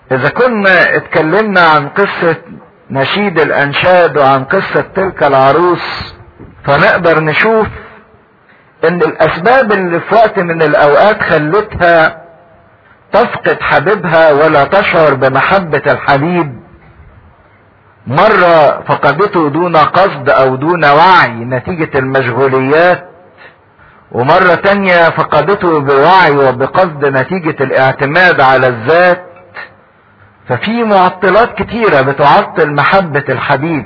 اذا كنا اتكلمنا عن قصة نشيد الانشاد وعن قصة تلك العروس فنقدر نشوف ان الاسباب اللي في وقت من الاوقات خلتها تفقد حبيبها ولا تشعر بمحبة الحبيب مرة فقدته دون قصد او دون وعي نتيجة المشغوليات ومرة تانية فقدته بوعي وبقصد نتيجة الاعتماد على الذات ففي معطلات كتيرة بتعطل محبة الحبيب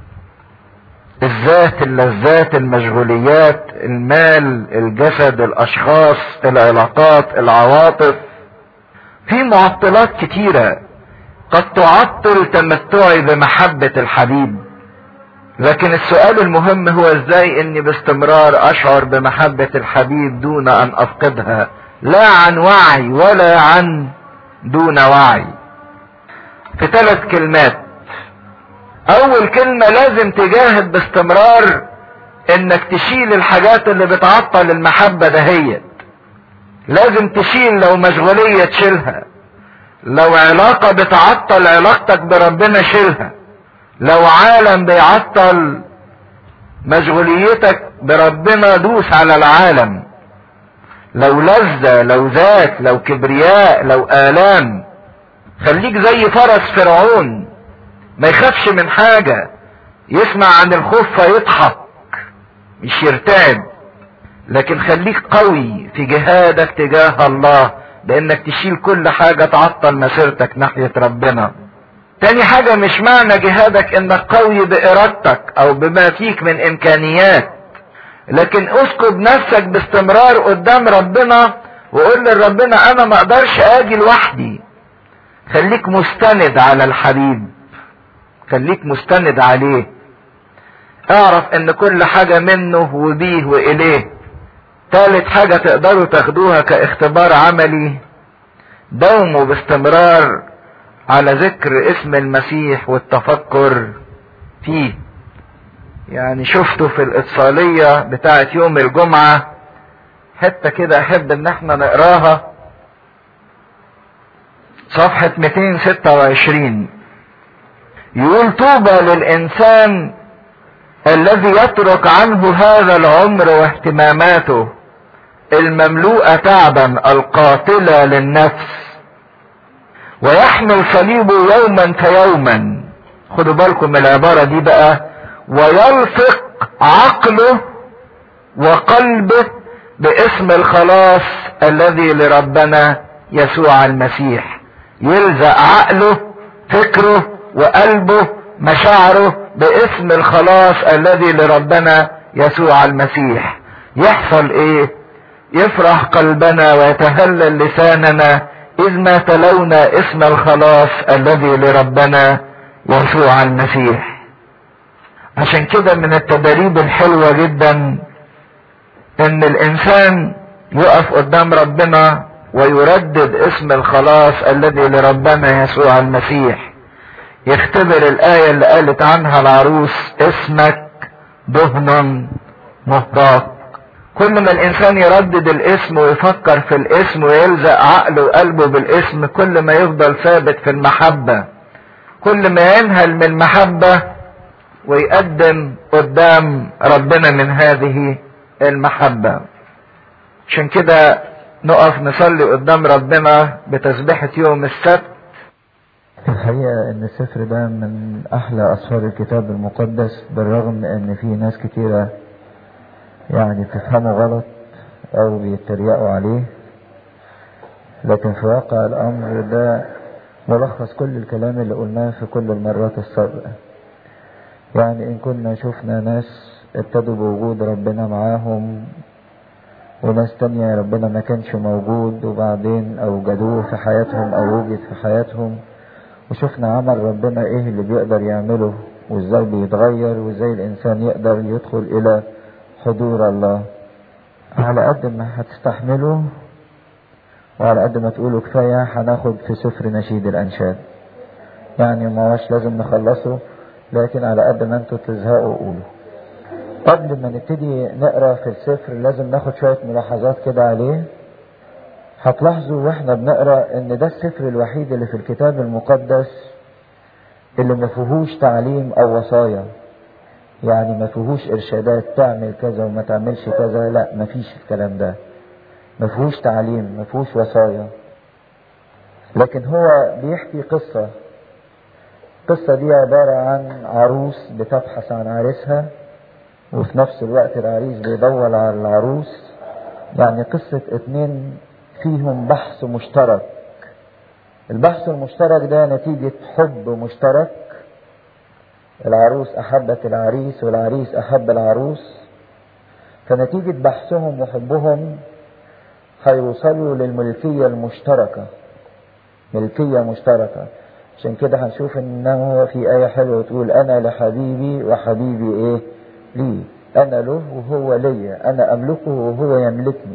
الذات اللذات المشغوليات المال الجسد الاشخاص العلاقات العواطف في معطلات كتيرة قد تعطل تمتعي بمحبة الحبيب لكن السؤال المهم هو ازاي اني باستمرار اشعر بمحبة الحبيب دون ان افقدها لا عن وعي ولا عن دون وعي في ثلاث كلمات اول كلمة لازم تجاهد باستمرار انك تشيل الحاجات اللي بتعطل المحبة دهيت لازم تشيل لو مشغولية تشيلها لو علاقة بتعطل علاقتك بربنا شيلها لو عالم بيعطل مشغوليتك بربنا دوس على العالم لو لذة لو ذات لو كبرياء لو آلام خليك زي فرس فرعون ما يخافش من حاجة يسمع عن الخوف فيضحك مش يرتعب لكن خليك قوي في جهادك تجاه الله بانك تشيل كل حاجة تعطل مسيرتك ناحية ربنا تاني حاجة مش معنى جهادك انك قوي بارادتك او بما فيك من امكانيات لكن اسكب نفسك باستمرار قدام ربنا وقول لربنا انا ما اقدرش اجي لوحدي خليك مستند على الحبيب خليك مستند عليه اعرف ان كل حاجة منه وبيه واليه تالت حاجة تقدروا تاخدوها كاختبار عملي دوموا باستمرار على ذكر اسم المسيح والتفكر فيه يعني شفته في الاتصالية بتاعت يوم الجمعة حتة كده احب ان احنا نقراها صفحة 226 يقول طوبى للانسان الذي يترك عنه هذا العمر واهتماماته المملوءة تعبا القاتلة للنفس ويحمل صليبه يوما فيوما خدوا بالكم من العبارة دي بقى ويلفق عقله وقلبه باسم الخلاص الذي لربنا يسوع المسيح يلزق عقله فكره وقلبه مشاعره باسم الخلاص الذي لربنا يسوع المسيح يحصل ايه يفرح قلبنا ويتهلل لساننا اذ ما تلونا اسم الخلاص الذي لربنا يسوع المسيح عشان كده من التدريب الحلوة جدا ان الانسان يقف قدام ربنا ويردد اسم الخلاص الذي لربنا يسوع المسيح يختبر الآية اللي قالت عنها العروس اسمك دهن مهراق كل ما الإنسان يردد الاسم ويفكر في الاسم ويلزق عقله وقلبه بالاسم كل ما يفضل ثابت في المحبة كل ما ينهل من المحبة ويقدم قدام ربنا من هذه المحبة عشان كده نقف نصلي قدام ربنا بتسبيحة يوم السبت الحقيقة ان السفر ده من احلى اسفار الكتاب المقدس بالرغم ان في ناس كتيرة يعني بتفهمه غلط او بيتريقوا عليه لكن في واقع الامر ده ملخص كل الكلام اللي قلناه في كل المرات السابقة يعني ان كنا شفنا ناس ابتدوا بوجود ربنا معاهم وناس تانية ربنا ما كانش موجود وبعدين اوجدوه في حياتهم او وجد في حياتهم وشفنا عمل ربنا ايه اللي بيقدر يعمله وازاي بيتغير وازاي الانسان يقدر يدخل الى حضور الله على قد ما هتستحملوا وعلى قد ما تقولوا كفاية هناخد في سفر نشيد الانشاد يعني ما هوش لازم نخلصه لكن على قد ما انتوا تزهقوا قولوا قبل ما نبتدي نقرا في السفر لازم ناخد شوية ملاحظات كده عليه هتلاحظوا واحنا بنقرا ان ده السفر الوحيد اللي في الكتاب المقدس اللي ما فيهوش تعليم او وصايا يعني ما فيهوش ارشادات تعمل كذا وما تعملش كذا لا ما فيش الكلام ده ما فيهوش تعليم ما فيهوش وصايا لكن هو بيحكي قصة القصة دي عبارة عن عروس بتبحث عن عريسها وفي نفس الوقت العريس بيدور على العروس يعني قصة اتنين فيهم بحث مشترك البحث المشترك ده نتيجة حب مشترك العروس أحبت العريس والعريس أحب العروس فنتيجة بحثهم وحبهم هيوصلوا للملكية المشتركة ملكية مشتركة عشان كده هنشوف انه في آية حلوة تقول أنا لحبيبي وحبيبي إيه لي أنا له وهو ليا أنا أملكه وهو يملكني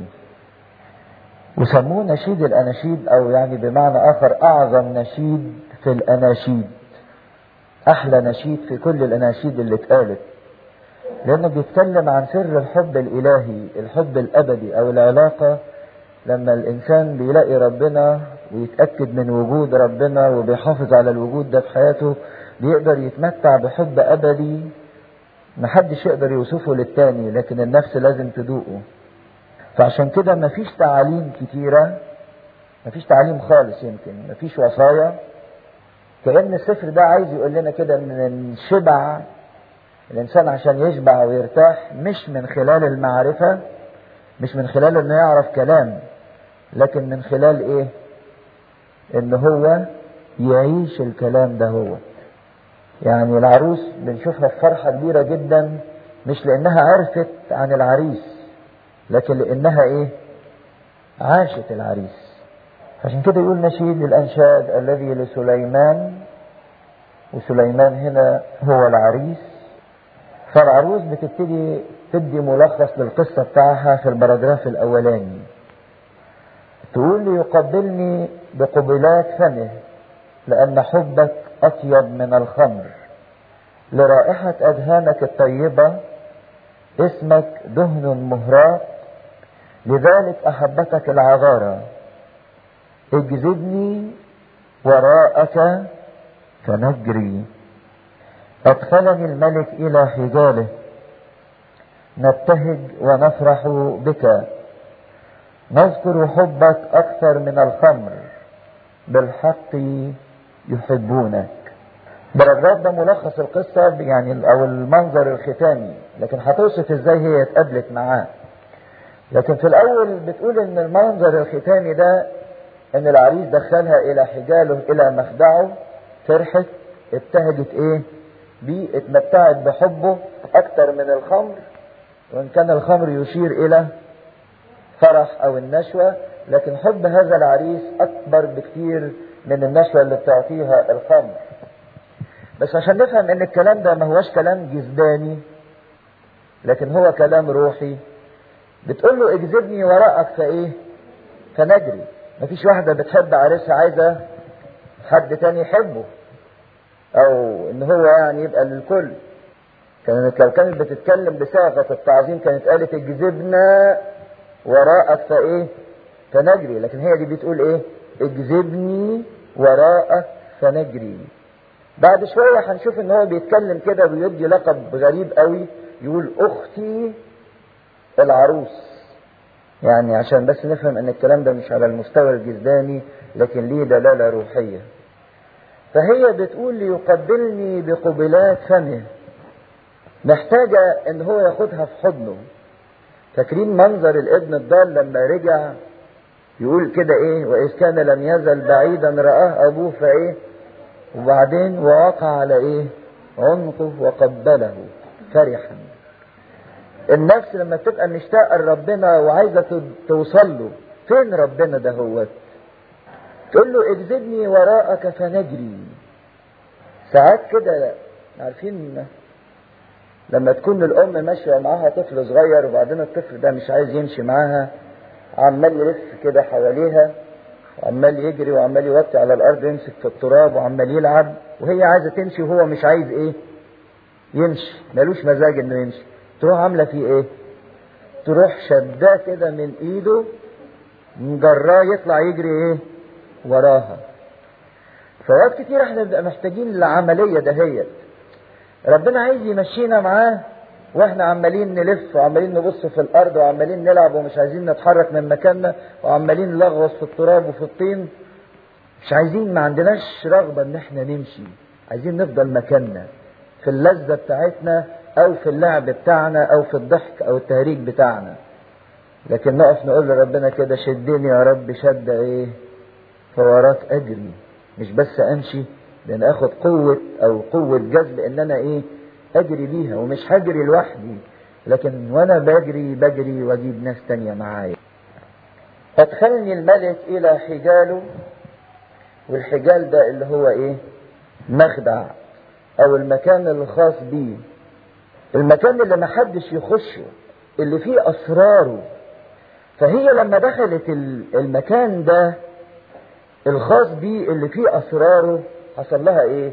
وسموه نشيد الأناشيد أو يعني بمعنى آخر أعظم نشيد في الأناشيد أحلى نشيد في كل الأناشيد اللي اتقالت لأنه بيتكلم عن سر الحب الإلهي الحب الأبدي أو العلاقة لما الإنسان بيلاقي ربنا ويتأكد من وجود ربنا وبيحافظ على الوجود ده في حياته بيقدر يتمتع بحب أبدي محدش يقدر يوصفه للتاني لكن النفس لازم تدوقه فعشان كده مفيش تعاليم كتيرة مفيش تعليم خالص يمكن مفيش وصايا كأن السفر ده عايز يقول لنا كده ان الشبع الإنسان عشان يشبع ويرتاح مش من خلال المعرفة مش من خلال انه يعرف كلام لكن من خلال ايه ان هو يعيش الكلام ده هو يعني العروس بنشوفها في فرحة كبيرة جدا مش لانها عرفت عن العريس لكن لانها ايه عاشت العريس عشان كده يقول نشيد الانشاد الذي لسليمان وسليمان هنا هو العريس فالعروس بتبتدي تدي ملخص للقصة بتاعها في البراجراف الأولاني تقول لي يقبلني بقبلات فمه لأن حبك أطيب من الخمر لرائحة أدهانك الطيبة اسمك دهن مهراق لذلك أحبتك العذارى اجذبني وراءك فنجري أدخلني الملك إلى حجاله نبتهج ونفرح بك نذكر حبك أكثر من الخمر بالحق يحبونك باراجراف ده ملخص القصة يعني أو المنظر الختامي لكن هتوصف ازاي هي اتقابلت معاه لكن في الأول بتقول إن المنظر الختامي ده إن العريس دخلها إلى حجاله إلى مخدعه فرحت ابتهجت إيه؟ بيه اتمتعت بحبه أكثر من الخمر وإن كان الخمر يشير إلى فرح أو النشوة لكن حب هذا العريس أكبر بكثير من النشوة اللي بتعطيها الخمر بس عشان نفهم ان الكلام ده ما هوش كلام جسداني لكن هو كلام روحي بتقول له اجذبني وراءك فايه فنجري مفيش واحدة بتحب عريسها عايزة حد تاني يحبه او ان هو يعني يبقى للكل كانت لو كانت بتتكلم بصيغة التعظيم كانت قالت اجذبنا وراءك فايه فنجري لكن هي دي بتقول ايه اجذبني وراءك فنجري بعد شوية هنشوف ان هو بيتكلم كده ويدي لقب غريب قوي يقول اختي العروس يعني عشان بس نفهم ان الكلام ده مش على المستوى الجسداني لكن ليه دلالة روحية فهي بتقول ليقبلني بقبلات فمه محتاجة ان هو ياخدها في حضنه فاكرين منظر الابن الضال لما رجع يقول كده ايه واذ كان لم يزل بعيدا رآه ابوه فايه وبعدين ووقع على ايه عنقه وقبله فرحا النفس لما تبقى مشتاقة لربنا وعايزة توصل له فين ربنا ده هو تقول له اجذبني وراءك فنجري ساعات كده عارفين لما تكون الام ماشيه معاها طفل صغير وبعدين الطفل ده مش عايز يمشي معاها عمال يلف كده حواليها وعمال يجري وعمال يوطي على الارض يمسك في التراب وعمال يلعب وهي عايزه تمشي وهو مش عايز ايه يمشي ملوش مزاج انه يمشي تروح عامله فيه ايه تروح شداه كده من ايده مجراه يطلع يجري ايه وراها فوقت كتير احنا بنبقى محتاجين العملية دهيت ربنا عايز يمشينا معاه واحنا عمالين نلف وعمالين نبص في الارض وعمالين نلعب ومش عايزين نتحرك من مكاننا وعمالين نلغوص في التراب وفي الطين مش عايزين ما عندناش رغبة ان احنا نمشي عايزين نفضل مكاننا في اللذة بتاعتنا او في اللعب بتاعنا او في الضحك او التهريج بتاعنا لكن نقف نقول لربنا كده شدني يا رب شد ايه فوراك اجري مش بس امشي لان اخد قوة او قوة جذب ان انا ايه اجري بيها ومش هجري لوحدي لكن وانا بجري بجري واجيب ناس تانية معايا ادخلني الملك الى حجاله والحجال ده اللي هو ايه مخدع او المكان الخاص بيه المكان اللي محدش يخشه اللي فيه اسراره فهي لما دخلت المكان ده الخاص بيه اللي فيه اسراره حصل لها ايه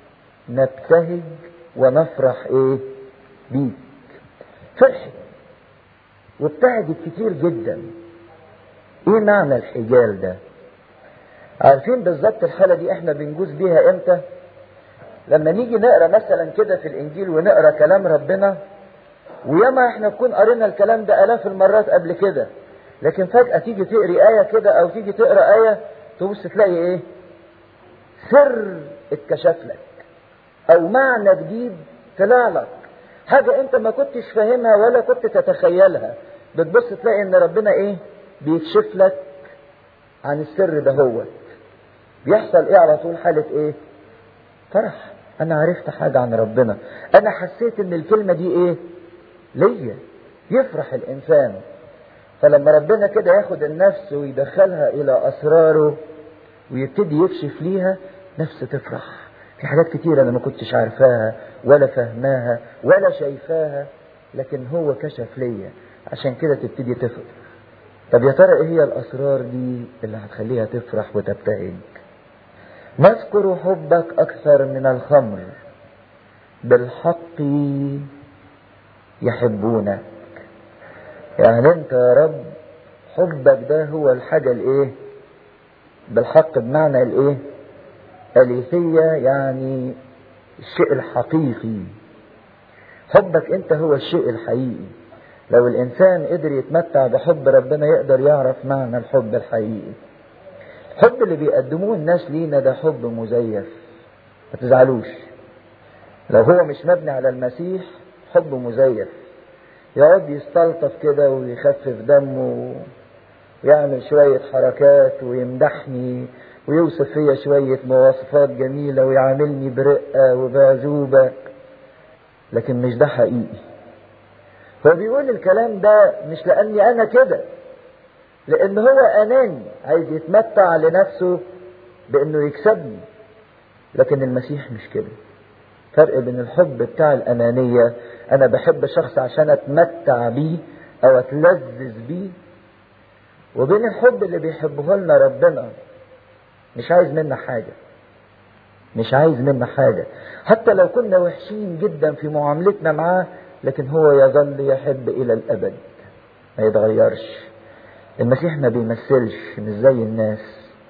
نبتهج ونفرح ايه بيك فرحت وابتهجت كتير جدا ايه معنى الحجال ده عارفين بالظبط الحالة دي احنا بنجوز بيها امتى لما نيجي نقرا مثلا كده في الانجيل ونقرا كلام ربنا وياما احنا نكون قرينا الكلام ده الاف المرات قبل كده لكن فجأة تيجي تقري آية كده او تيجي تقرا آية تبص تلاقي ايه سر اتكشف لك او معنى جديد طلع لك حاجة انت ما كنتش فاهمها ولا كنت تتخيلها بتبص تلاقي ان ربنا ايه بيكشف لك عن السر ده هو بيحصل ايه على طول حالة ايه فرح انا عرفت حاجة عن ربنا انا حسيت ان الكلمة دي ايه ليا يفرح الانسان فلما ربنا كده ياخد النفس ويدخلها الى اسراره ويبتدي يكشف ليها نفس تفرح في حاجات كتير انا ما كنتش عارفاها ولا فهماها ولا شايفاها لكن هو كشف ليا عشان كده تبتدي تفرح طب يا ترى ايه هي الاسرار دي اللي هتخليها تفرح وتبتهج نذكر حبك اكثر من الخمر بالحق يحبونك يعني انت يا رب حبك ده هو الحاجة الايه بالحق بمعنى الايه اليثية يعني الشيء الحقيقي حبك انت هو الشيء الحقيقي لو الانسان قدر يتمتع بحب ربنا يقدر يعرف معنى الحب الحقيقي الحب اللي بيقدموه الناس لينا ده حب مزيف ما تزعلوش لو هو مش مبني على المسيح حب مزيف يقعد يستلطف كده ويخفف دمه ويعمل شوية حركات ويمدحني ويوصف فيا شوية مواصفات جميلة ويعاملني برقة وبعزوبة لكن مش ده حقيقي هو بيقول الكلام ده مش لأني أنا كده لأن هو أناني عايز يتمتع لنفسه بأنه يكسبني لكن المسيح مش كده فرق بين الحب بتاع الأنانية أنا بحب شخص عشان أتمتع بيه أو أتلذذ بيه وبين الحب اللي بيحبه لنا ربنا مش عايز منا حاجة مش عايز منا حاجة حتى لو كنا وحشين جدا في معاملتنا معاه لكن هو يظل يحب إلى الأبد ما يتغيرش المسيح ما بيمثلش مش زي الناس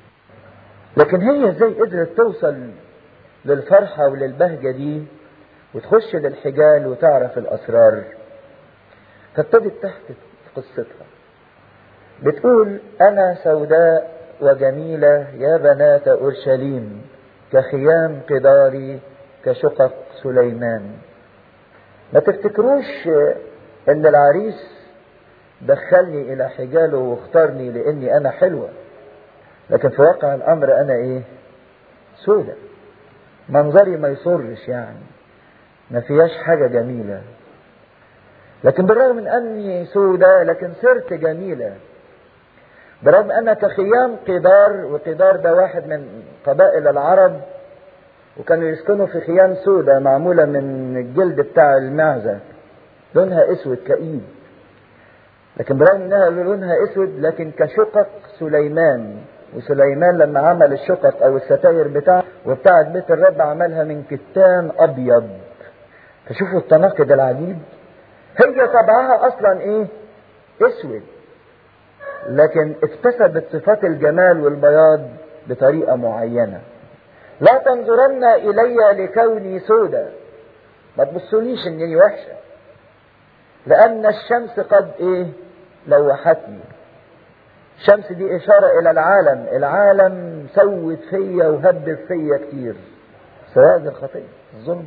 لكن هي ازاي قدرت توصل للفرحة وللبهجة دي وتخش للحجال وتعرف الأسرار فابتدت تحكي قصتها بتقول أنا سوداء وجميلة يا بنات أورشليم كخيام قداري كشقق سليمان ما تفتكروش ان العريس دخلني الى حجاله واختارني لاني انا حلوة لكن في واقع الامر انا ايه سودة منظري ما يصرش يعني ما فيهاش حاجة جميلة لكن بالرغم من اني سودة لكن صرت جميلة برغم انا كخيام قدار وقدار ده واحد من قبائل العرب وكانوا يسكنوا في خيام سودة معمولة من الجلد بتاع المعزة لونها اسود كئيب لكن برغم انها لونها اسود لكن كشقق سليمان وسليمان لما عمل الشقق او الستاير بتاعه وبتاعت بيت الرب عملها من كتان ابيض فشوفوا التناقض العجيب هي طبعها اصلا ايه اسود لكن اكتسبت صفات الجمال والبياض بطريقة معينة لا تنظرن إلي لكوني سودا ما تبصونيش إني وحشة لأن الشمس قد إيه لوحتني الشمس دي إشارة إلى العالم العالم سوت فيا وهبب فيا كتير سواء الخطية الظلم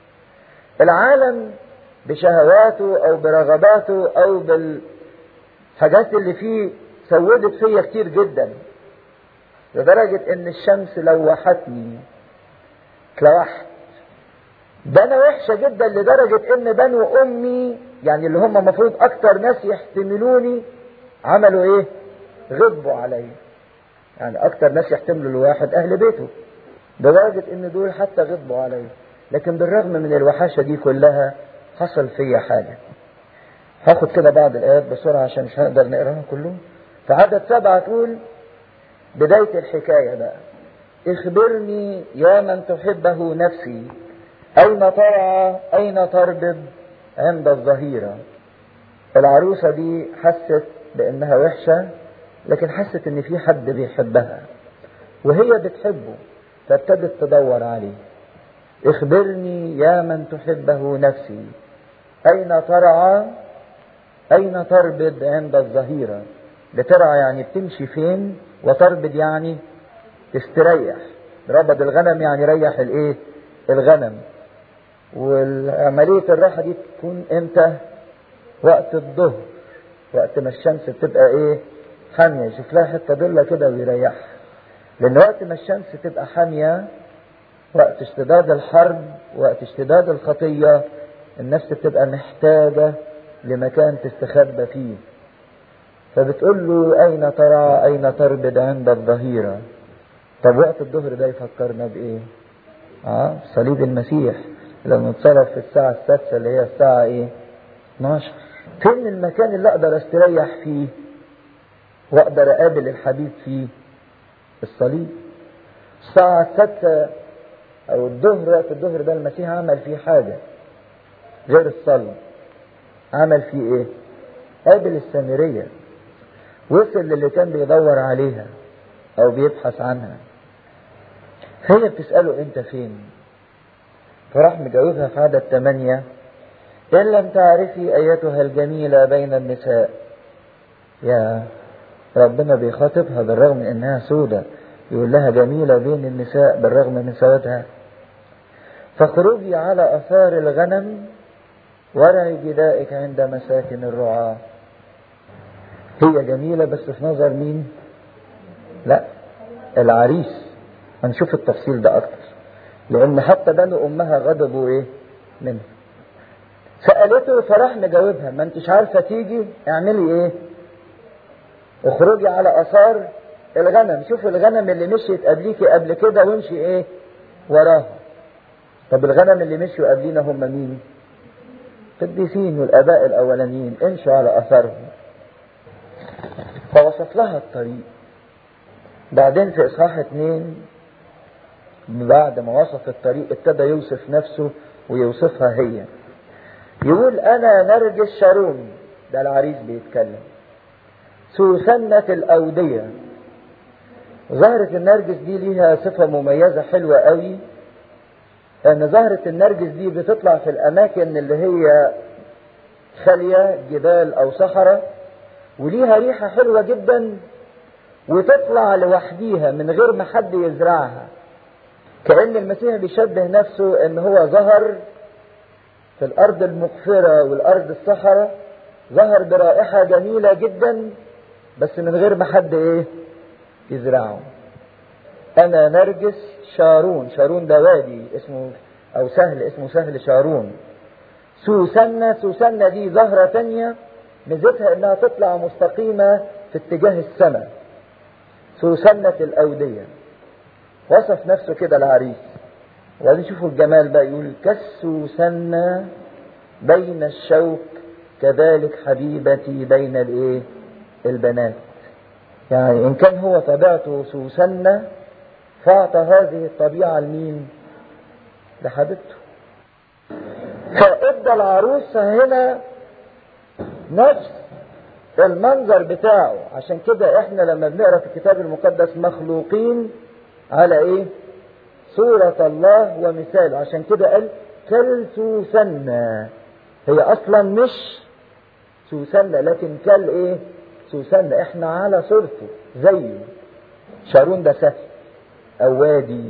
العالم بشهواته أو برغباته أو بالحاجات اللي فيه سودت فيا كتير جدا لدرجة إن الشمس لوحتني اتلوحت ده أنا وحشة جدا لدرجة إن بنو أمي يعني اللي هم المفروض أكتر ناس يحتملوني عملوا إيه؟ غضبوا عليا يعني اكتر ناس يحتملوا الواحد اهل بيته لدرجة ان دول حتى غضبوا عليا لكن بالرغم من الوحاشة دي كلها حصل فيا حاجة هاخد كده بعض الايات بسرعة عشان مش هنقدر نقراها كلهم في عدد سبعة تقول بداية الحكاية بقى اخبرني يا من تحبه نفسي اين ترعى اين تربض عند الظهيرة العروسة دي حست بانها وحشة لكن حست ان في حد بيحبها وهي بتحبه فابتدت تدور عليه اخبرني يا من تحبه نفسي اين ترعى اين تربد عند الظهيرة بترعى يعني بتمشي فين وتربد يعني تستريح ربد الغنم يعني ريح الايه الغنم والعملية الراحة دي تكون امتى وقت الظهر وقت ما الشمس بتبقى ايه حامية يشوف لها حتة دلة كده ويريحها لأن وقت ما الشمس تبقى حامية وقت اشتداد الحرب وقت اشتداد الخطية النفس بتبقى محتاجة لمكان تستخبى فيه فبتقول له أين ترى أين تربد عند الظهيرة طب وقت الظهر ده يفكرنا بإيه؟ اه صليب المسيح لما اتصرف في الساعة السادسة اللي هي الساعة إيه؟ 12 فين المكان اللي أقدر أستريح فيه؟ واقدر اقابل الحبيب في الصليب الساعة السادسة او الظهر وقت الظهر ده المسيح عمل فيه حاجة غير الصلاة عمل فيه ايه قابل السامرية وصل للي كان بيدور عليها او بيبحث عنها هي بتسأله انت فين فراح مجاوبها في عدد ثمانية إن لم تعرفي أيتها الجميلة بين النساء يا ربنا بيخاطبها بالرغم من انها سودة يقول لها جميلة بين النساء بالرغم من سوادها فاخرجي على اثار الغنم ورعي جدائك عند مساكن الرعاة هي جميلة بس في نظر مين لا العريس هنشوف التفصيل ده اكتر لان حتى بنو امها غضبوا ايه منها سألته فراح مجاوبها ما انتش عارفة تيجي اعملي ايه اخرجي على اثار الغنم شوف الغنم اللي مشيت قبليكي قبل كده وامشي ايه وراها طب الغنم اللي مشوا قبلينا هم مين قديسين والاباء الاولانيين امشوا على اثارهم فوصف لها الطريق بعدين في اصحاح اتنين بعد ما وصف الطريق ابتدى يوصف نفسه ويوصفها هي يقول انا نرجس شارون ده العريس بيتكلم سوسنة الأودية زهرة النرجس دي ليها صفة مميزة حلوة قوي ان زهرة النرجس دي بتطلع في الاماكن اللي هي خالية جبال او صحراء وليها ريحة حلوة جدا وتطلع لوحديها من غير ما حد يزرعها كأن المسيح بيشبه نفسه ان هو ظهر في الارض المقفرة والارض الصحراء ظهر برائحة جميلة جدا بس من غير ما حد ايه يزرعه انا نرجس شارون شارون ده وادي اسمه او سهل اسمه سهل شارون سوسنة سوسنة دي زهرة تانية ميزتها انها تطلع مستقيمة في اتجاه السماء سوسنة الاودية وصف نفسه كده العريس وبعدين شوفوا الجمال بقى يقول كالسوسنة بين الشوك كذلك حبيبتي بين الايه البنات يعني ان كان هو طبيعته سوسنة فاعطى هذه الطبيعة لمين لحبيبته فادى العروسة هنا نفس المنظر بتاعه عشان كده احنا لما بنقرا في الكتاب المقدس مخلوقين على ايه صورة الله ومثاله عشان كده قال كالسوسنة هي اصلا مش سوسنة لكن كال ايه سوسنة احنا على صورته زيه شارون ده سهل او وادي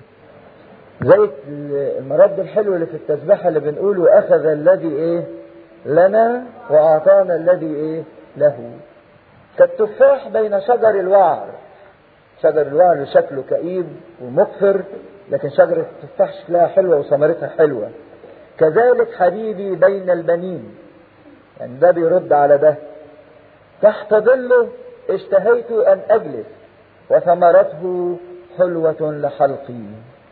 زي المرد الحلو اللي في التسبيحة اللي بنقوله اخذ الذي ايه لنا واعطانا الذي ايه له كالتفاح بين شجر الوعر شجر الوعر شكله كئيب ومقفر لكن شجرة التفاح شكلها حلوة وثمرتها حلوة كذلك حبيبي بين البنين يعني ده بيرد على ده تحت ظله اشتهيت ان اجلس وثمرته حلوة لحلقي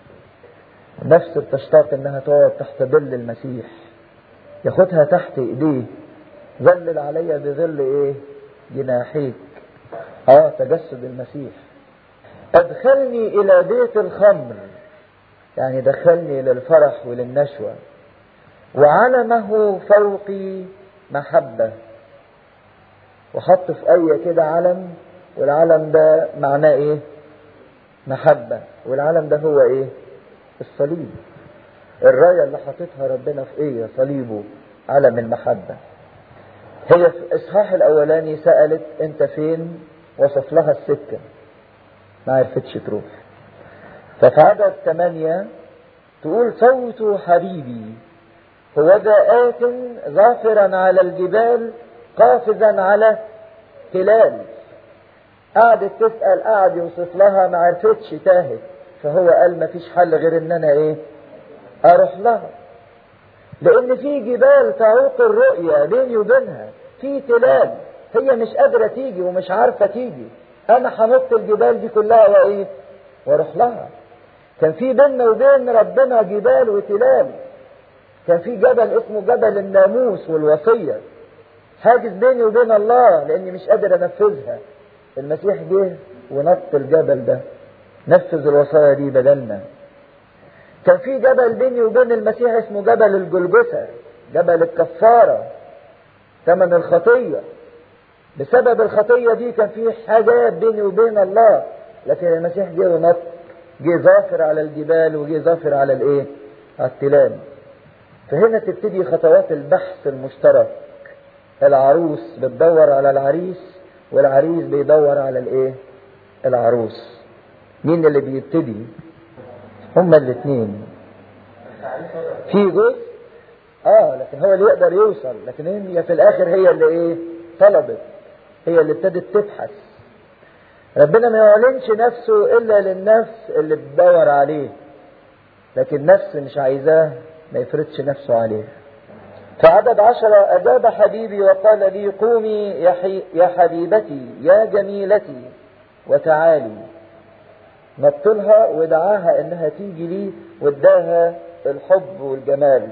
نفس بتشتاق انها تقعد تحت ظل المسيح ياخدها تحت ايديه ظلل علي بظل ايه جناحيك اه تجسد المسيح ادخلني الى بيت الخمر يعني دخلني للفرح وللنشوة وعلمه فوقي محبة وحط في اي كده علم والعلم ده معناه ايه محبة والعلم ده هو ايه الصليب الراية اللي حاططها ربنا في ايه صليبه علم المحبة هي في الاصحاح الاولاني سألت انت فين وصف لها السكة ما عرفتش تروح ففي عدد ثمانية تقول صوت حبيبي هو ذا آت ظافرا على الجبال قافزا على تلال قعدت تسأل قعد يوصف لها ما عرفتش تاهت فهو قال ما فيش حل غير ان انا ايه اروح لها لان في جبال تعوق الرؤية بيني وبينها في تلال هي مش قادرة تيجي ومش عارفة تيجي انا هنط الجبال دي كلها وايه واروح لها كان في بيننا وبين ربنا جبال وتلال كان في جبل اسمه جبل الناموس والوصية حاجز بيني وبين الله لاني مش قادر انفذها المسيح جه ونط الجبل ده نفذ الوصايا دي بدلنا كان في جبل بيني وبين المسيح اسمه جبل الجلجثة جبل الكفارة ثمن الخطية بسبب الخطية دي كان في حاجات بيني وبين الله لكن المسيح جه ونط جه ظافر على الجبال وجه ظافر على الايه على التلال فهنا تبتدي خطوات البحث المشترك العروس بتدور على العريس والعريس بيدور على الايه العروس مين اللي بيبتدي هما الاثنين في جزء اه لكن هو اللي يقدر يوصل لكن هي في الاخر هي اللي ايه طلبت هي اللي ابتدت تبحث ربنا ما يعلنش نفسه الا للنفس اللي بتدور عليه لكن نفس مش عايزاه ما يفرضش نفسه عليه في عدد عشرة أجاب حبيبي وقال لي قومي يا, حي... يا حبيبتي يا جميلتي وتعالي نطلها ودعاها انها تيجي لي واداها الحب والجمال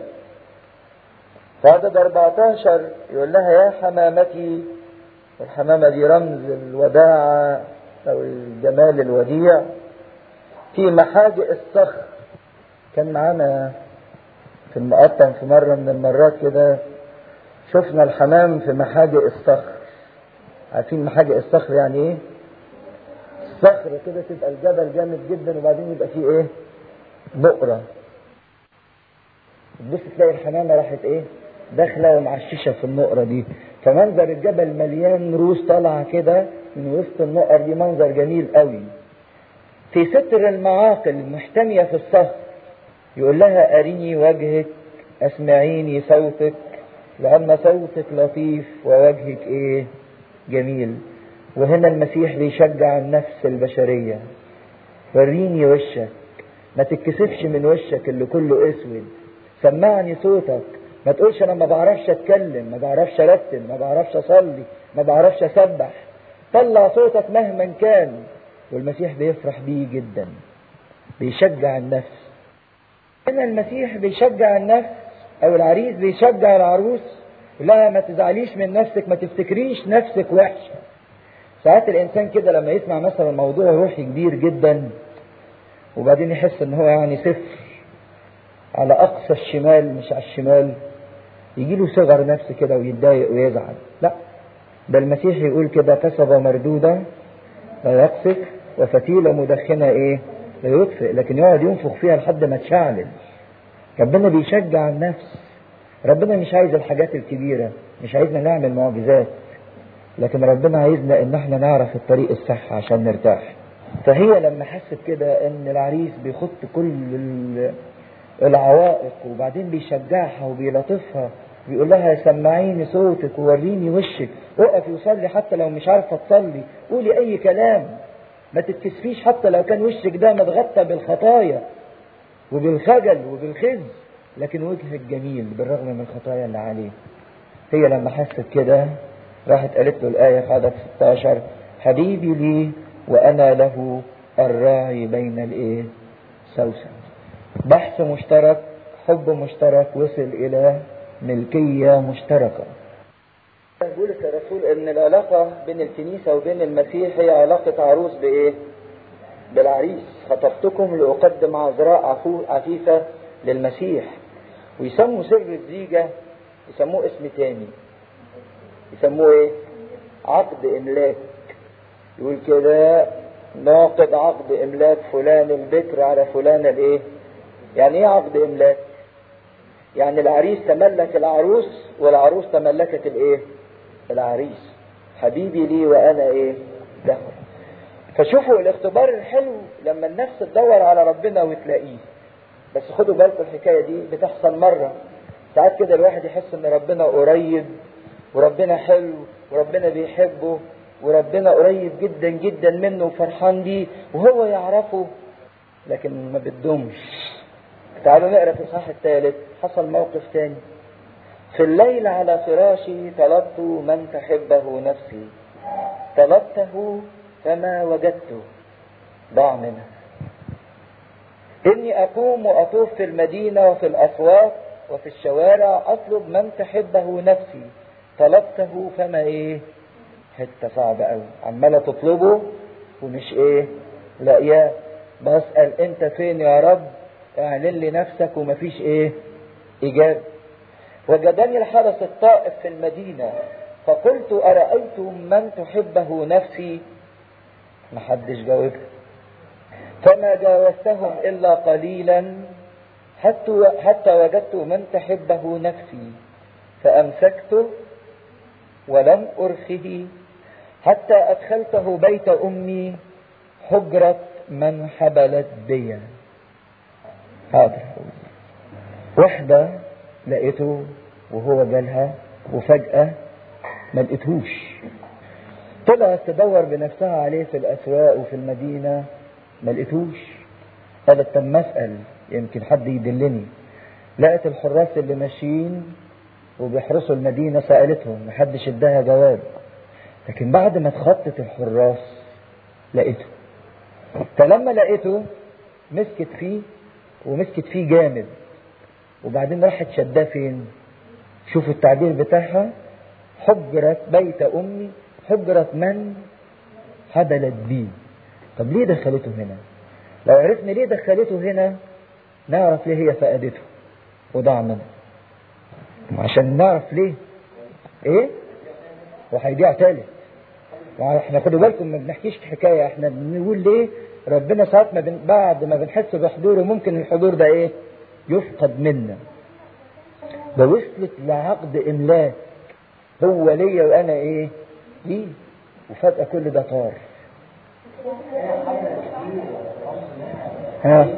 في عدد 14 يقول لها يا حمامتي الحمامة دي رمز الوداعة أو الجمال الوديع في محاجئ الصخر كان معانا في المقطم في مرة من المرات كده شفنا الحمام في محاجئ الصخر عارفين محاجئ الصخر يعني ايه الصخر كده تبقى الجبل جامد جدا وبعدين يبقى فيه ايه بؤرة تبص تلاقي الحمامة راحت ايه داخلة ومعششة في النقرة دي فمنظر الجبل مليان روس طالعة كده من وسط النقر دي منظر جميل قوي في ستر المعاقل المحتمية في الصخر يقول لها أريني وجهك أسمعيني صوتك لأن صوتك لطيف ووجهك إيه جميل وهنا المسيح بيشجع النفس البشرية وريني وشك ما تتكسفش من وشك اللي كله اسود سمعني صوتك ما تقولش انا ما بعرفش اتكلم ما بعرفش ارتب ما بعرفش اصلي ما بعرفش اسبح طلع صوتك مهما كان والمسيح بيفرح بيه جدا بيشجع النفس هنا المسيح بيشجع النفس او العريس بيشجع العروس لا ما تزعليش من نفسك ما تفتكريش نفسك وحشه ساعات الانسان كده لما يسمع مثلا موضوع روحي كبير جدا وبعدين يحس ان هو يعني صفر على اقصى الشمال مش على الشمال يجي له صغر نفس كده ويتضايق ويزعل لا ده المسيح يقول كده كسب مردودة لا يقصف وفتيلة مدخنة ايه لا يطفئ لكن يقعد ينفخ فيها لحد ما تشعلل ربنا بيشجع النفس ربنا مش عايز الحاجات الكبيرة مش عايزنا نعمل معجزات لكن ربنا عايزنا ان احنا نعرف الطريق الصح عشان نرتاح فهي لما حست كده ان العريس بيخط كل العوائق وبعدين بيشجعها وبيلطفها بيقول لها سمعيني صوتك ووريني وشك اقفي وصلي حتى لو مش عارفه تصلي قولي اي كلام ما تتكسفيش حتى لو كان وشك ده متغطى بالخطايا وبالخجل وبالخزي لكن وجهك جميل بالرغم من الخطايا اللي عليه هي لما حست كده راحت قالت له الآية في عدد 16 حبيبي لي وأنا له الراعي بين الإيه؟ سوسن بحث مشترك حب مشترك وصل إلى ملكية مشتركة بولس الرسول ان العلاقة بين الكنيسة وبين المسيح هي علاقة عروس بايه بالعريس خطبتكم لأقدم عذراء عفيفة للمسيح ويسموا سر الزيجة يسموه اسم تاني يسموه ايه عقد املاك يقول كده ناقض عقد املاك فلان البكر على فلان الايه يعني ايه عقد املاك يعني العريس تملك العروس والعروس تملكت الايه العريس حبيبي لي وانا ايه له فشوفوا الاختبار الحلو لما النفس تدور على ربنا وتلاقيه بس خدوا بالكم الحكايه دي بتحصل مره ساعات كده الواحد يحس ان ربنا قريب وربنا حلو وربنا بيحبه وربنا قريب جدا جدا منه وفرحان بيه وهو يعرفه لكن ما بتدومش تعالوا نقرا في الصح الثالث حصل موقف تاني في الليل على فراشي طلبت من تحبه نفسي طلبته فما وجدته ضاع منها إني أقوم وأطوف في المدينة وفي الأسواق وفي الشوارع أطلب من تحبه نفسي طلبته فما إيه حتة صعبة أوي عمالة تطلبه ومش إيه لاقياه بسأل أنت فين يا رب اعلن لي نفسك ومفيش إيه إجابة وجدني الحرس الطائف في المدينة فقلت أرأيتم من تحبه نفسي محدش جاوبني فما جاوزتهم إلا قليلا حتى حتى وجدت من تحبه نفسي فأمسكته ولم أرخه حتى أدخلته بيت أمي حجرة من حبلت بي حاضر واحدة لقيته وهو جالها وفجأة ما لقيتهوش طلعت تدور بنفسها عليه في الأسواق وفي المدينة ما لقيتوش قالت طب ما اسأل يمكن حد يدلني لقت الحراس اللي ماشيين وبيحرسوا المدينة سألتهم محدش اداها جواب لكن بعد ما اتخطت الحراس لقيته فلما لقيته مسكت فيه ومسكت فيه جامد وبعدين راحت شداه فين شوفوا التعبير بتاعها حجرة بيت أمي حجرة من حبلت بي طب ليه دخلته هنا لو عرفنا ليه دخلته هنا نعرف ليه هي فقدته وضاع منه عشان نعرف ليه ايه وهيبيع تالت احنا خدوا بالكم ما بنحكيش حكايه احنا بنقول ليه ربنا ساعات ما بن... بعد ما بنحس بحضوره ممكن الحضور ده ايه يفقد منا ده وصلت لعقد املاك هو ليا وانا ايه ليه وفجاه كل ده طار ها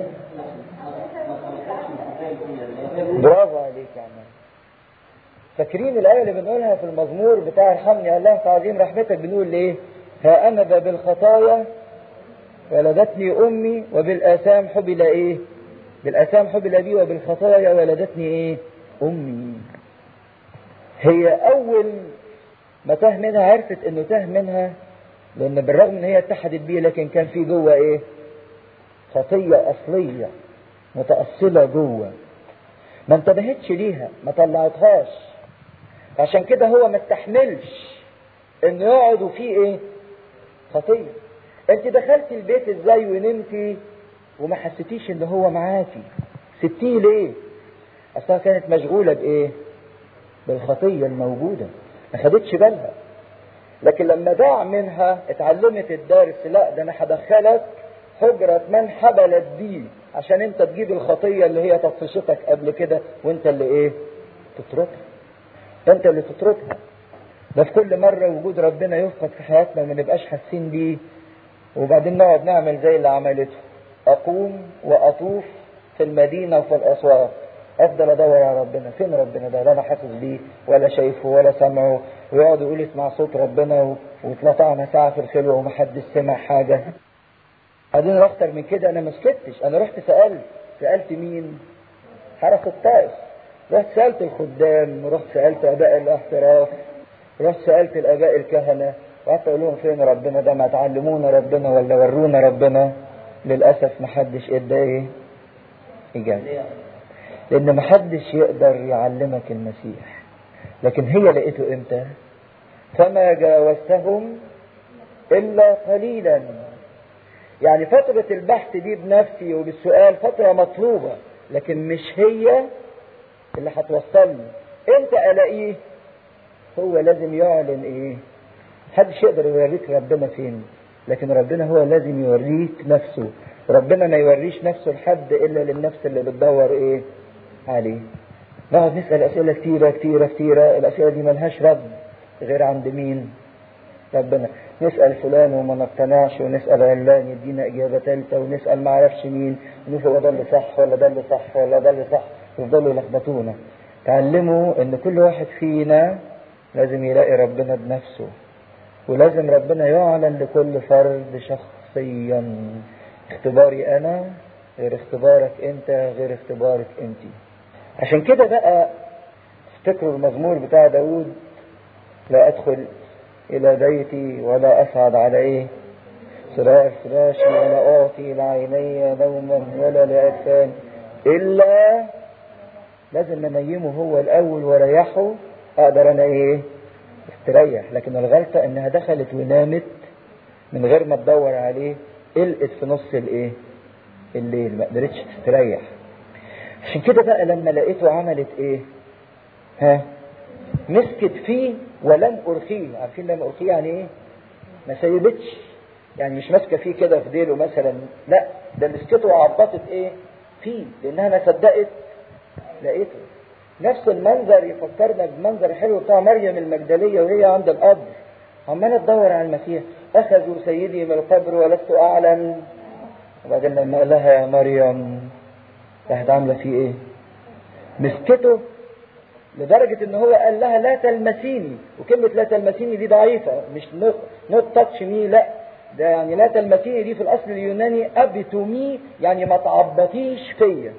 برافو عليك يا عم فاكرين الآية اللي بنقولها في المزمور بتاع ارحمني الله في عظيم رحمتك بنقول ايه ها أنا ذا بالخطايا ولدتني أمي وبالآثام حبل ايه بالآثام حبل بي وبالخطايا ولدتني ايه أمي هي أول ما تاه منها عرفت انه تاه منها لان بالرغم ان هي اتحدت بيه لكن كان في جوه ايه خطية اصلية متأصلة جوه ما انتبهتش ليها ما طلعتهاش عشان كده هو ما استحملش ان يقعدوا فيه ايه خطية انت دخلتي البيت ازاي ونمتي وما حسيتيش ان هو معاكي سبتيه ليه اصلا كانت مشغولة بايه بالخطية الموجودة ما خدتش بالها لكن لما ضاع منها اتعلمت الدارس لا ده انا هدخلك حجرة من حبلت دي عشان انت تجيب الخطية اللي هي طفشتك قبل كده وانت اللي ايه تتركها انت اللي تتركها ده في كل مرة وجود ربنا يفقد في حياتنا ما نبقاش حاسين بيه وبعدين نقعد نعمل زي اللي عملته اقوم واطوف في المدينة وفي الاسواق افضل ادور على ربنا فين ربنا ده لا انا حاسس بيه ولا شايفه ولا سامعه ويقعد يقول اسمع صوت ربنا واتلطعنا ساعة في الخلوة ومحدش سمع حاجة بعدين اكتر من كده انا ما سكتش انا رحت سألت سألت مين حرس الطائف رحت سألت الخدام ورحت سألت اباء الاحتراف رحت سألت الاباء الكهنة وقعدت اقول لهم فين ربنا ده ما تعلمونا ربنا ولا ورونا ربنا للاسف ما حدش ادى ايه اجابه لان ما حدش يقدر يعلمك المسيح لكن هي لقيته امتى فما جاوزتهم الا قليلا يعني فترة البحث دي بنفسي وبالسؤال فترة مطلوبة لكن مش هي اللي هتوصلني امتى الاقيه هو لازم يعلن ايه محدش يقدر يوريك ربنا فين لكن ربنا هو لازم يوريك نفسه ربنا ما يوريش نفسه لحد الا للنفس اللي بتدور ايه عليه نقعد نسأل اسئلة كتيرة كتيرة كتيرة الاسئلة دي ملهاش رد غير عند مين ربنا نسأل فلان وما نقتنعش ونسأل علان يدينا إجابة ثالثة ونسأل ما عرفش مين ونشوف هو ده اللي صح ولا ده اللي صح ولا ده اللي صح يفضلوا يلخبطونا تعلموا إن كل واحد فينا لازم يلاقي ربنا بنفسه ولازم ربنا يعلن لكل فرد شخصيا اختباري أنا غير اختبارك أنت غير اختبارك أنت عشان كده بقى افتكروا المزمور بتاع داود لا أدخل إلى بيتي ولا أصعد على إيه سراء فراشي ولا أعطي لعيني نوما ولا لأجفان إلا لازم أنيمه هو الأول وريحه أقدر أنا إيه استريح لكن الغلطة إنها دخلت ونامت من غير ما تدور عليه قلقت في نص الإيه الليل ما قدرتش تستريح عشان كده بقى لما لقيته عملت إيه ها مسكت فيه ولم أرخيه عارفين لم أرخيه يعني إيه ما سيبتش يعني مش ماسكة فيه كده في ديله مثلا لا ده مسكته وعبطت إيه فيه لأنها ما صدقت لقيته نفس المنظر يفكرنا بالمنظر الحلو بتاع مريم المجدلية وهي عند القبر عمالة تدور على المسيح أخذوا سيدي من القبر ولست أعلم وبعدين لما قال لها يا مريم راحت عاملة فيه إيه؟ مسكته لدرجة ان هو قال لها لا تلمسيني وكلمة لا تلمسيني دي ضعيفة مش نوت تاتش مي لا ده يعني لا تلمسيني دي في الاصل اليوناني ابتومي يعني ما تعبطيش فيا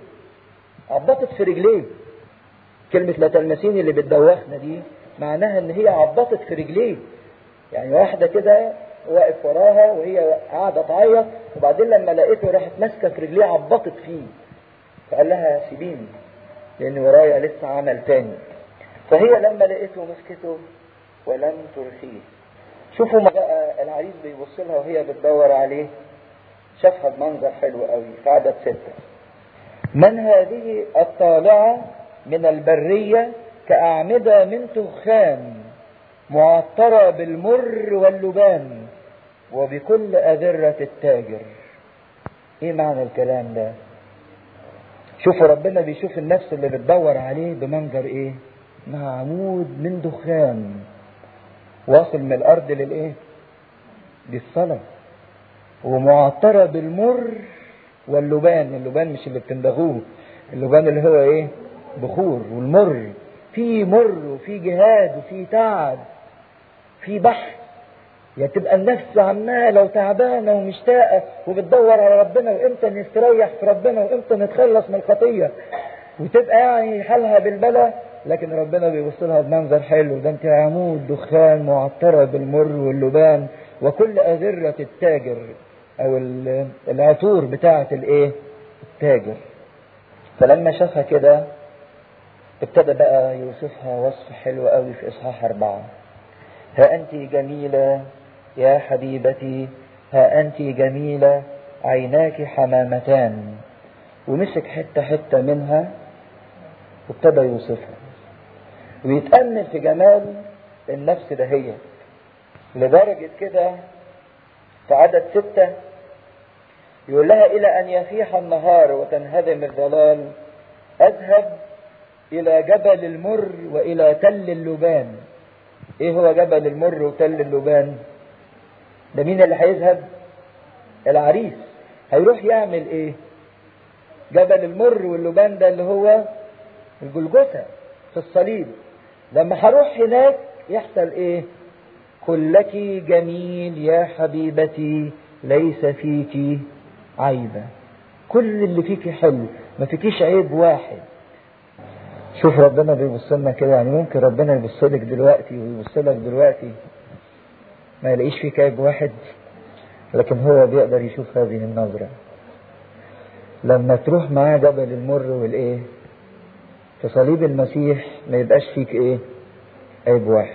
عبطت في رجليه كلمة لا تلمسيني اللي بتدوخنا دي معناها ان هي عبطت في رجليه يعني واحدة كده واقف وراها وهي قاعدة تعيط وبعدين لما لقيته راحت ماسكة في رجليه عبطت فيه فقال لها سيبيني لان ورايا لسه عمل تاني فهي لما لقيته مسكته ولم ترخيه شوفوا ما بقى العريس بيبص لها وهي بتدور عليه شافها بمنظر حلو قوي في عدد ستة من هذه الطالعة من البرية كأعمدة من تخان معطرة بالمر واللبان وبكل أذرة التاجر ايه معنى الكلام ده شوفوا ربنا بيشوف النفس اللي بتدور عليه بمنظر ايه مع عمود من دخان واصل من الارض للايه للصلاة ومعطرة بالمر واللبان اللبان مش اللي بتندغوه اللبان اللي هو ايه بخور والمر في مر وفي جهاد وفي تعب في بحث يا تبقى النفس عمالة وتعبانة ومشتاقة وبتدور على ربنا وامتى نستريح في ربنا وامتى نتخلص من الخطية وتبقى يعني حالها بالبلا لكن ربنا بيبص لها بمنظر حلو ده انت عمود دخان معطرة بالمر واللبان وكل أذرة التاجر أو العطور بتاعة الإيه؟ التاجر فلما شافها كده ابتدى بقى يوصفها وصف حلو قوي في إصحاح أربعة ها أنت جميلة يا حبيبتي ها أنت جميلة عيناك حمامتان ومسك حتة حتة منها وابتدى يوصفها ويتأمل في جمال النفس دهية لدرجة كده في عدد ستة يقول لها إلى أن يفيح النهار وتنهدم الظلال أذهب إلى جبل المر وإلى تل اللبان إيه هو جبل المر وتل اللبان ده مين اللي هيذهب العريس هيروح يعمل إيه جبل المر واللبان ده اللي هو الجلجثة في الصليب لما هروح هناك يحصل إيه كلك جميل يا حبيبتي ليس فيك عيبة كل اللي فيك حلو ما فيكيش عيب واحد شوف ربنا بيبص لنا كده يعني ممكن ربنا يبص لك دلوقتي ويبص لك دلوقتي ما يلاقيش فيك عيب واحد لكن هو بيقدر يشوف هذه النظرة لما تروح معاه جبل المر والايه في صليب المسيح ما يبقاش فيك ايه عيب واحد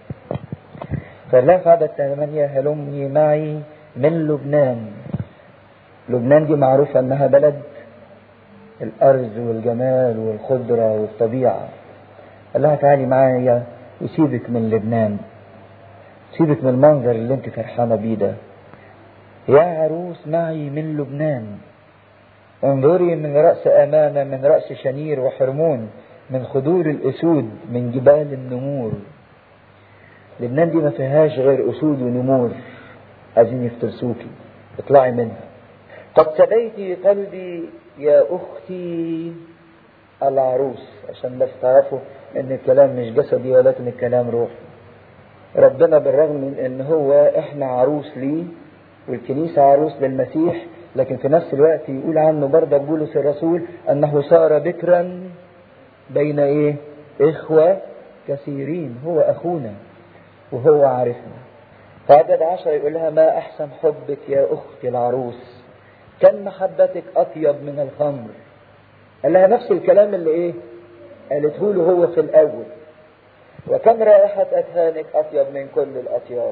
فالله في عدد ثمانية هلمني معي من لبنان لبنان دي معروفة انها بلد الارز والجمال والخضرة والطبيعة قال لها تعالي معايا وسيبك من لبنان سيبك من المنظر اللي انت فرحانة بيه ده يا عروس معي من لبنان انظري من رأس أمانة من رأس شنير وحرمون من خدور الأسود من جبال النمور لبنان دي ما فيهاش غير أسود ونمور عايزين يفترسوكي اطلعي منها قد سبيتي قلبي يا أختي العروس عشان بس تعرفوا ان الكلام مش جسدي ولكن الكلام روحي ربنا بالرغم من ان هو احنا عروس ليه والكنيسة عروس للمسيح لكن في نفس الوقت يقول عنه برضه بولس الرسول انه صار بكرا بين ايه اخوة كثيرين هو اخونا وهو عارفنا فعدد عشر يقول لها ما احسن حبك يا اختي العروس كم محبتك اطيب من الخمر قال لها نفس الكلام اللي ايه قالته له هو في الاول وكم رائحة أذهانك أطيب من كل الأطياب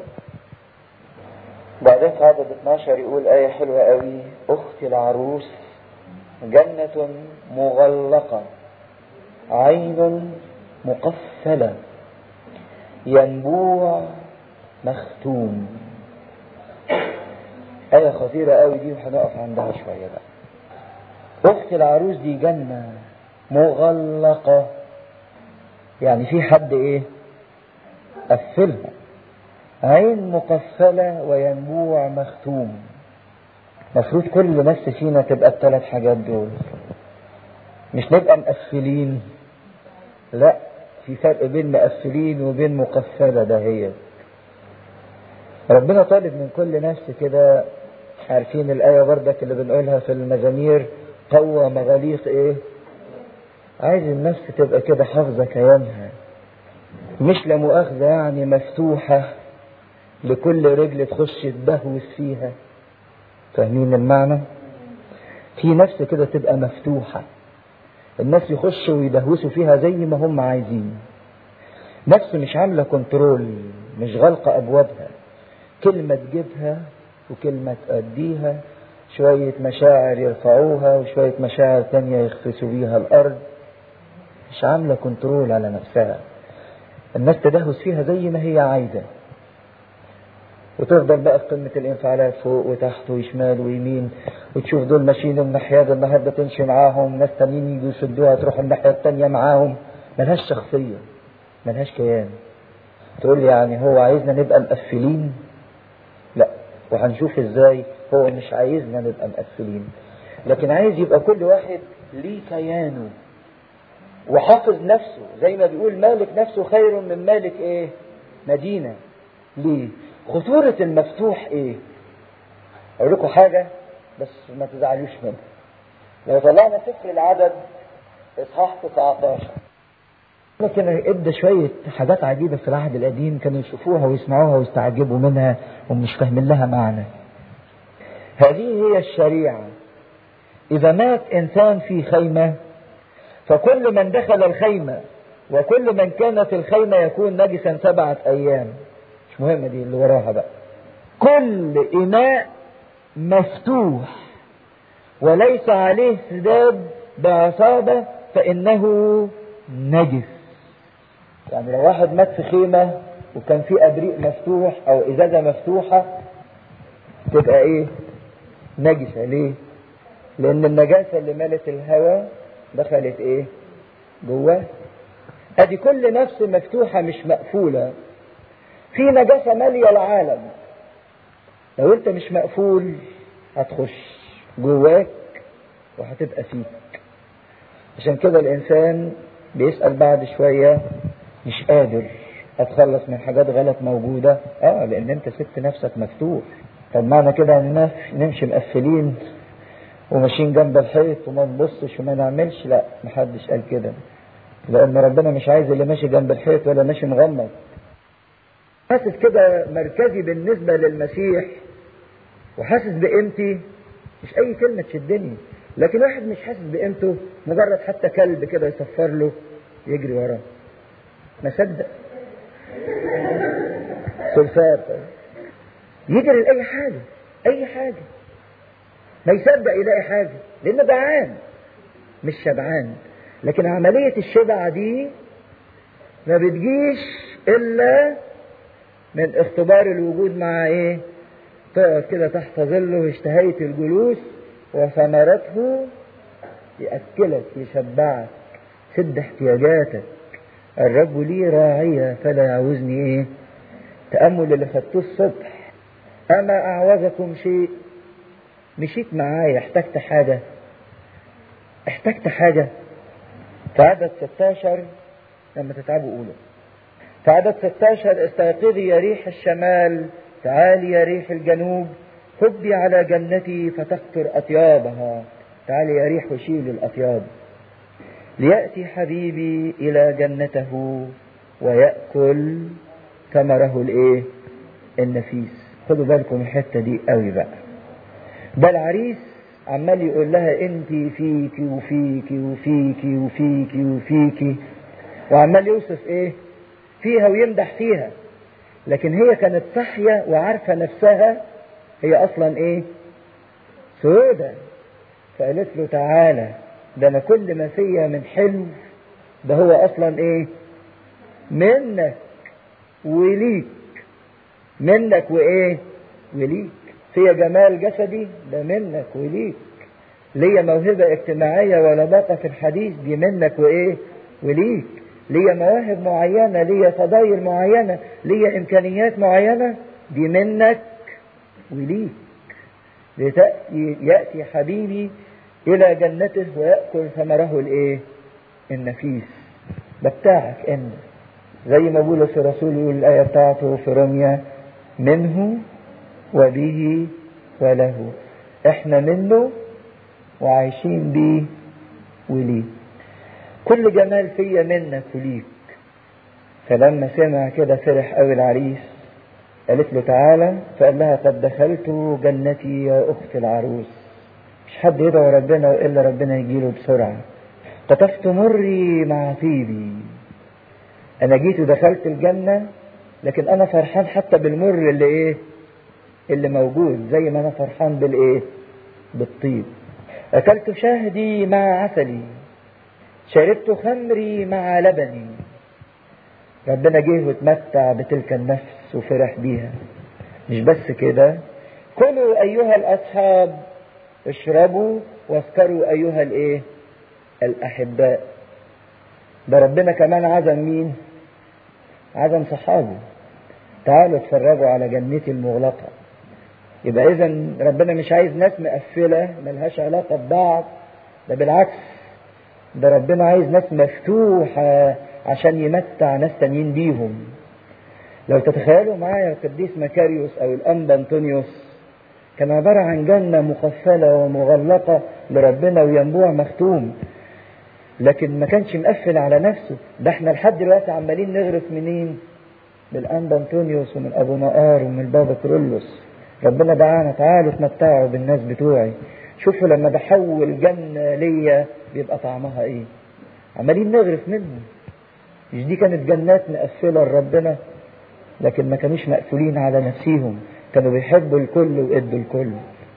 بعدين في عدد 12 يقول آية حلوة قوي أختي العروس جنة مغلقة عين مقفلة ينبوع مختوم آية خطيرة قوي دي وهنقف عندها شوية بقى أخت العروس دي جنة مغلقة يعني في حد إيه قفلها عين مقفلة وينبوع مختوم مفروض كل نفس فينا تبقى الثلاث حاجات دول مش نبقى مقفلين لا في فرق بين مقفلين وبين مقفلة ده هي ربنا طالب من كل نفس كده عارفين الآية بردك اللي بنقولها في المزامير قوى مغاليق ايه عايز النفس تبقى كده حافظة كيانها مش لا مؤاخذة يعني مفتوحة لكل رجل تخش تبهوس فيها فاهمين المعنى في نفس كده تبقى مفتوحة الناس يخشوا ويدهوسوا فيها زي ما هم عايزين نفس مش عاملة كنترول مش غلقة أبوابها كلمة تجيبها وكلمة تأديها شوية مشاعر يرفعوها وشوية مشاعر تانية يخفسوا بيها الأرض مش عاملة كنترول على نفسها الناس تدهس فيها زي ما هي عايزة وتفضل بقى في قمة الانفعالات فوق وتحت وشمال ويمين وتشوف دول ماشيين الناحية دي النهاردة تمشي معاهم ناس تانيين يجوا يشدوها تروح الناحية التانية معاهم ملهاش شخصية ملهاش كيان تقول لي يعني هو عايزنا نبقى مقفلين لا وهنشوف ازاي هو مش عايزنا نبقى مقفلين لكن عايز يبقى كل واحد ليه كيانه وحافظ نفسه زي ما بيقول مالك نفسه خير من مالك ايه مدينة ليه خطورة المفتوح ايه اقول لكم حاجة بس ما تزعلوش منها لو طلعنا سفر العدد اصحاح 19 لكن ادى شوية حاجات عجيبة في العهد القديم كانوا يشوفوها ويسمعوها ويستعجبوا منها ومش فاهمين لها معنى هذه هي الشريعة إذا مات إنسان في خيمة فكل من دخل الخيمة وكل من كانت الخيمة يكون نجسا سبعة أيام مش مهمة دي اللي وراها بقى كل إناء مفتوح وليس عليه سداد بعصابة فإنه نجس يعني لو واحد مات في خيمة وكان في ابريق مفتوح او ازازة مفتوحة تبقى ايه نجسة ليه لان النجاسة اللي مالت الهواء دخلت ايه جواه ادي كل نفس مفتوحة مش مقفولة في نجاسة مالية العالم لو انت مش مقفول هتخش جواك وهتبقى فيك عشان كده الانسان بيسأل بعد شوية مش قادر اتخلص من حاجات غلط موجودة اه لان انت سبت نفسك مفتوح طب معنى كده ان نمشي مقفلين وماشيين جنب الحيط وما نبصش وما نعملش لا محدش قال كده لان ربنا مش عايز اللي ماشي جنب الحيط ولا ماشي مغمض حاسس كده مركزي بالنسبة للمسيح وحاسس بقيمتي مش اي كلمة تشدني لكن واحد مش حاسس بقيمته مجرد حتى كلب كده يصفر له يجري وراه ما صدق سلفات يجري لأي حاجة أي حاجة ما يصدق يلاقي حاجة لأنه جعان مش شبعان لكن عملية الشبع دي ما بتجيش إلا من اختبار الوجود مع إيه تقعد كده تحت ظله اشتهيت الجلوس وثمرته يأكلك يشبعك سد احتياجاتك الرب لي راعية فلا يعوزني ايه تأمل اللي خدتوه الصبح أما أعوزكم شيء مشيت معايا احتجت حاجة احتجت حاجة في عدد 16 لما تتعبوا قولوا في عدد 16 استيقظي يا ريح الشمال تعالي يا ريح الجنوب هبي على جنتي فتقطر أطيابها تعالي يا ريح وشيل الأطياب ليأتي حبيبي إلى جنته ويأكل ثمره الإيه؟ النفيس خدوا بالكم الحتة دي قوي بقى ده العريس عمال يقول لها انت فيكي وفيكي وفيكي وفيكي وفيكي وعمال يوصف ايه فيها ويمدح فيها لكن هي كانت صاحية وعارفة نفسها هي اصلا ايه سودة فقالت له تعالى ده انا كل ما فيا من حلو ده هو اصلا ايه منك وليك منك وايه وليك فيا جمال جسدي ده منك وليك ليا موهبة اجتماعية ولا باقة في الحديث دي منك وايه وليك ليا مواهب معينة ليا فضائل معينة ليا امكانيات معينة دي منك وليك لتأتي يأتي حبيبي إلى جنته ويأكل ثمره الإيه؟ النفيس ده بتاعك أنت زي ما بولس الرسول يقول الآية بتاعته في رمية منه وبه وله احنا منه وعايشين بيه وليه كل جمال فيا منك وليك فلما سمع كده فرح قوي العريس قالت له تعالى فقال لها قد دخلت جنتي يا اخت العروس مش حد يدعو ربنا والا ربنا يجيله بسرعه قطفت مري مع طيبي انا جيت ودخلت الجنه لكن انا فرحان حتى بالمر اللي ايه اللي موجود زي ما انا فرحان بالايه بالطيب اكلت شهدي مع عسلي شربت خمري مع لبني ربنا جه واتمتع بتلك النفس وفرح بيها مش بس كده كلوا ايها الاصحاب اشربوا واسكروا ايها الايه الاحباء ده ربنا كمان عزم مين عزم صحابه تعالوا اتفرجوا على جنتي المغلقة يبقى اذا ربنا مش عايز ناس مقفلة ملهاش علاقة ببعض ده بالعكس ده ربنا عايز ناس مفتوحة عشان يمتع ناس تانيين بيهم لو تتخيلوا معايا القديس مكاريوس او الانبا انطونيوس كان عبارة عن جنة مقفلة ومغلقة لربنا وينبوع مختوم لكن ما كانش مقفل على نفسه ده احنا لحد دلوقتي عمالين نغرف منين بالانبا انطونيوس ومن ابو نقار ومن البابا كرولوس ربنا دعانا تعالوا اتمتعوا بالناس بتوعي شوفوا لما بحول جنة ليا بيبقى طعمها ايه عمالين نغرف منه مش دي كانت جنات مقفلة لربنا لكن ما كانوش مقفولين على نفسيهم كانوا بيحبوا الكل وادوا الكل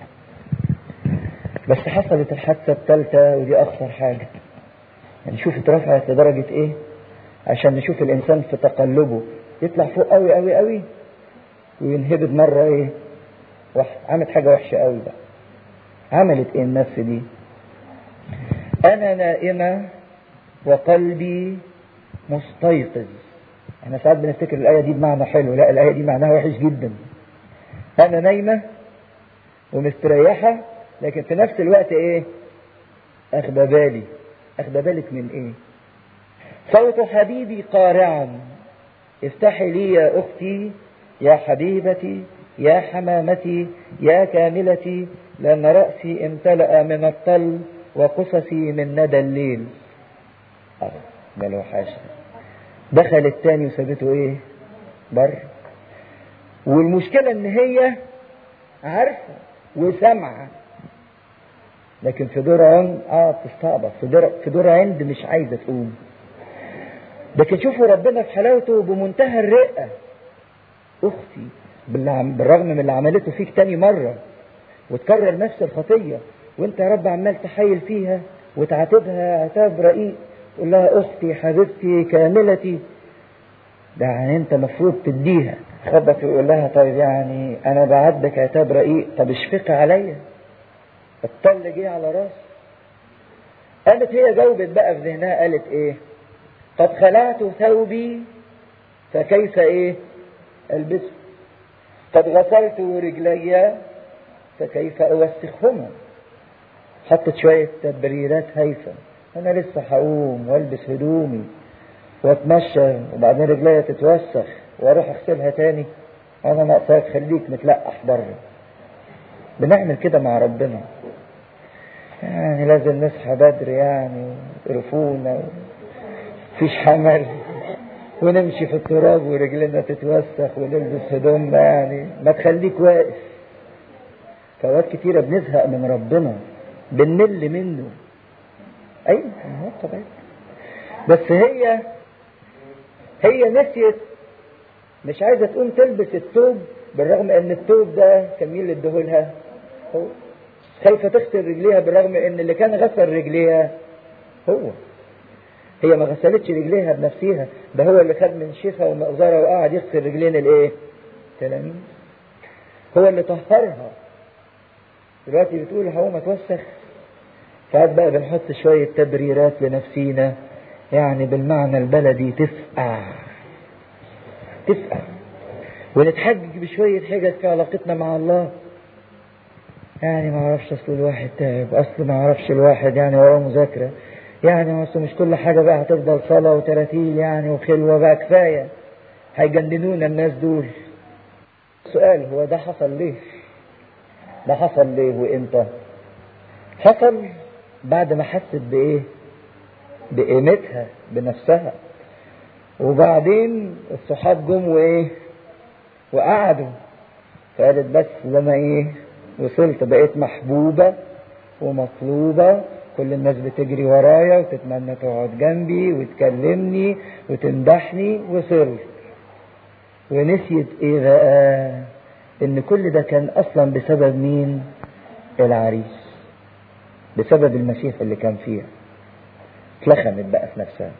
بس حصلت الحادثة الثالثة ودي أخطر حاجة يعني شوف اترفعت لدرجة ايه عشان نشوف الإنسان في تقلبه يطلع فوق قوي قوي قوي وينهبط مرة ايه واحد عملت حاجة وحشة قوي بقى عملت ايه النفس دي انا نائمة وقلبي مستيقظ احنا ساعات بنفتكر الاية دي بمعنى حلو لا الاية دي معناها وحش جدا انا نايمة ومستريحة لكن في نفس الوقت ايه اخدى بالي اخدى بالك من ايه صوت حبيبي قارعا افتحي لي يا اختي يا حبيبتي يا حمامتي يا كاملتي لأن رأسي امتلأ من الطل وقصصي من ندى الليل اه ده الوحاشة دخل التاني وسابته ايه بر والمشكلة ان هي عارفة وسامعة لكن في دور عند اه بتستعبط في دور في دور عند مش عايزة تقوم لكن شوفوا ربنا في حلاوته بمنتهى الرقة اختي بالرغم من اللي عملته فيك تاني مرة وتكرر نفس الخطية وانت يا رب عمال تحايل فيها وتعاتبها عتاب رقيق تقول لها اختي حبيبتي كاملتي ده يعني انت مفروض تديها خبط ويقول لها طيب يعني انا بعاتبك عتاب رقيق طب اشفقي عليا الطل جه على راسي قالت هي جاوبت بقى في ذهنها قالت ايه قد خلعت ثوبي فكيف ايه البسه قد غسلت رجلي فكيف اوسخهما حطت شوية تبريرات هايفة انا لسه هقوم والبس هدومي واتمشى وبعدين رجليا تتوسخ واروح اغسلها تاني انا ناقصاك خليك متلقح بره بنعمل كده مع ربنا يعني لازم نصحى بدري يعني قرفونا مفيش حمل ونمشي في التراب ورجلنا تتوسخ ونلبس هدومنا يعني ما تخليك واقف فوقت كتيرة بنزهق من ربنا بنمل منه ايوه هو طبيعي بس هي هي نسيت مش عايزة تقوم تلبس الثوب بالرغم ان الثوب ده كان مين اللي اداهولها هو خايفة تغسل رجليها بالرغم ان اللي كان غسل رجليها هو هي ما غسلتش رجليها بنفسها ده هو اللي خد من شيخها ومقذرة وقعد يغسل رجلين الايه تلاميذ هو اللي طهرها دلوقتي بتقول هقوم اتوسخ ساعات بقى بنحط شوية تبريرات لنفسينا يعني بالمعنى البلدي تسقع تسقع ونتحجج بشوية حجج في علاقتنا مع الله يعني ما اعرفش اصل الواحد تعب اصل ما اعرفش الواحد يعني وراه مذاكرة يعني اصل مش كل حاجة بقى هتفضل صلاة وتراتيل يعني وخلوة بقى كفاية هيجننونا الناس دول سؤال هو ده حصل ليه ده حصل ليه وامتى حصل بعد ما حست بايه بقيمتها بنفسها وبعدين الصحاب جم وايه وقعدوا فقالت بس لما ايه وصلت بقيت محبوبة ومطلوبة كل الناس بتجري ورايا وتتمنى تقعد جنبي وتكلمني وتمدحني وصلت ونسيت ايه بقى ان كل ده كان اصلا بسبب مين العريس بسبب المسيح اللي كان فيها اتلخمت بقى في نفسها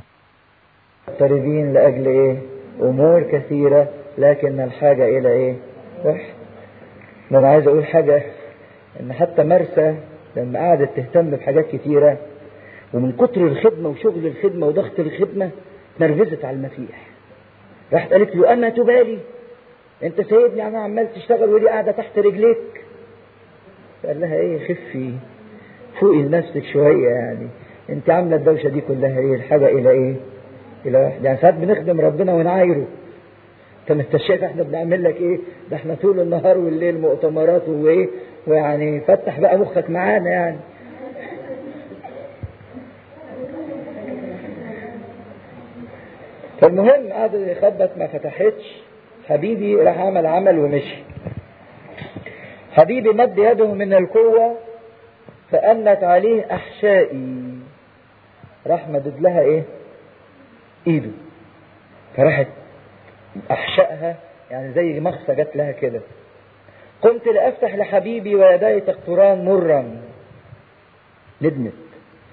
مضطربين لاجل ايه امور كثيرة لكن الحاجة الى ايه واحد انا عايز اقول حاجة ان حتى مرسى لما قعدت تهتم بحاجات كتيرة ومن كتر الخدمة وشغل الخدمة وضغط الخدمة نرفزت على المسيح راحت قالت له اما تبالي انت سيدني انا عمال تشتغل ودي قاعدة تحت رجليك قال لها ايه خفي فوقي لنفسك شوية يعني انت عاملة الدوشة دي كلها ايه الحاجة الى ايه الى واحد يعني ساعات بنخدم ربنا ونعايره انت ما انت شايف احنا بنعمل لك ايه ده احنا طول النهار والليل مؤتمرات وايه ويعني فتح بقى مخك معانا يعني فالمهم قعد يخبط ما فتحتش حبيبي راح عمل عمل ومشي حبيبي مد يده من القوة فأنت عليه أحشائي راح مدد لها إيه إيده فراحت أحشائها يعني زي مخصة جت لها كده قمت لأفتح لحبيبي ويداي تقطران مرا ندمت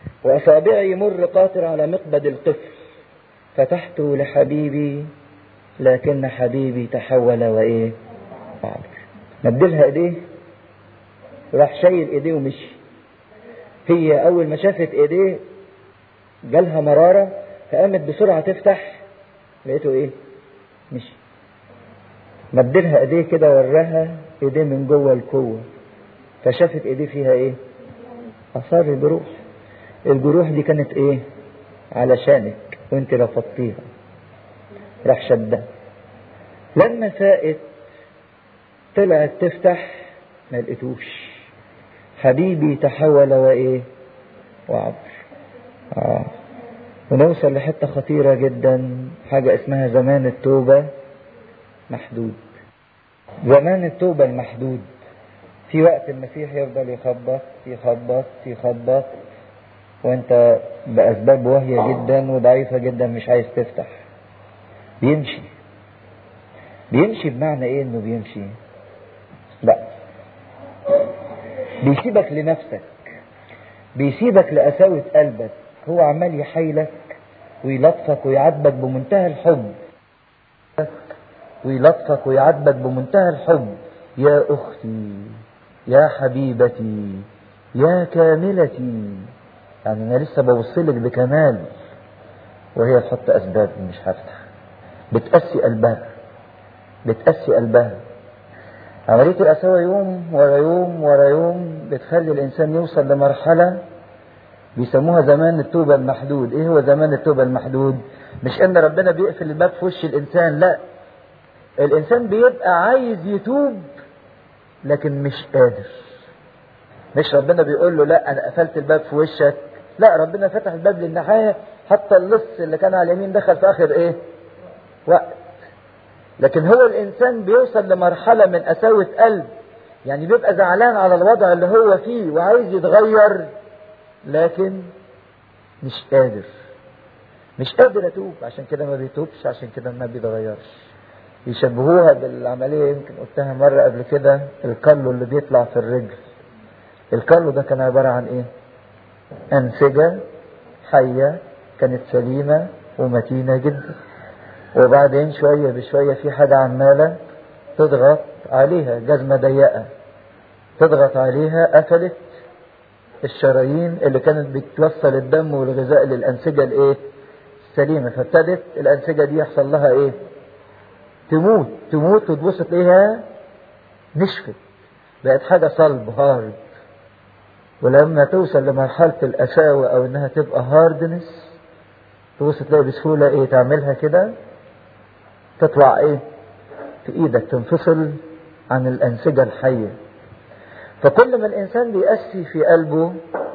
وأصابعي مر قاطر على مقبض القفل فتحت لحبيبي لكن حبيبي تحول وايه بعد مدلها ايديه راح شايل ايديه ومشي هي اول ما شافت ايديه جالها مرارة فقامت بسرعة تفتح لقيته ايه مشي مدلها ايديه كده وراها ايديه من جوه القوة فشافت ايديه فيها ايه اثار الجروح الجروح دي كانت ايه علشانك وانت رفضتيها راح شدها لما فاقت طلعت تفتح ما لقيتوش حبيبي تحول وايه وعبر آه. ونوصل لحتة خطيرة جدا حاجة اسمها زمان التوبة محدود زمان التوبة المحدود في وقت المسيح يفضل يخبط يخبط يخبط وانت بأسباب واهية جدا وضعيفة جدا مش عايز تفتح بيمشي بيمشي بمعنى ايه انه بيمشي لا بيسيبك لنفسك بيسيبك لقساوة قلبك هو عمال يحايلك ويلطفك ويعاتبك بمنتهى الحب ويلطفك ويعاتبك بمنتهى الحب يا أختي يا حبيبتي يا كاملتي يعني أنا لسه بوصلك بكمال وهي تحط أسباب مش هفتح بتقسي قلبها بتقسي قلبها عملية القساوة يوم ورا يوم ورا يوم بتخلي الإنسان يوصل لمرحلة بيسموها زمان التوبة المحدود ايه هو زمان التوبة المحدود مش ان ربنا بيقفل الباب في وش الانسان لا الانسان بيبقى عايز يتوب لكن مش قادر مش ربنا بيقول له لا انا قفلت الباب في وشك لا ربنا فتح الباب للنهاية حتى اللص اللي كان على اليمين دخل في اخر ايه وقت لكن هو الانسان بيوصل لمرحلة من قساوة قلب يعني بيبقى زعلان على الوضع اللي هو فيه وعايز يتغير لكن مش قادر مش قادر اتوب عشان كده ما بيتوبش عشان كده ما بيتغيرش يشبهوها بالعملية يمكن قلتها مرة قبل كده الكلو اللي بيطلع في الرجل الكلو ده كان عبارة عن ايه انسجة حية كانت سليمة ومتينة جدا وبعدين شوية بشوية في حاجة عمالة تضغط عليها جزمة ضيقة تضغط عليها قفلت الشرايين اللي كانت بتوصل الدم والغذاء للأنسجة الايه السليمة فابتدت الأنسجة دي يحصل لها ايه تموت تموت وتبص تلاقيها نشفت بقت حاجة صلب هارد ولما توصل لمرحلة القساوة أو إنها تبقى هاردنس تبص تلاقي بسهولة إيه تعملها كده تطلع إيه في إيدك تنفصل عن الأنسجة الحية فكل ما الإنسان بيأسي في قلبه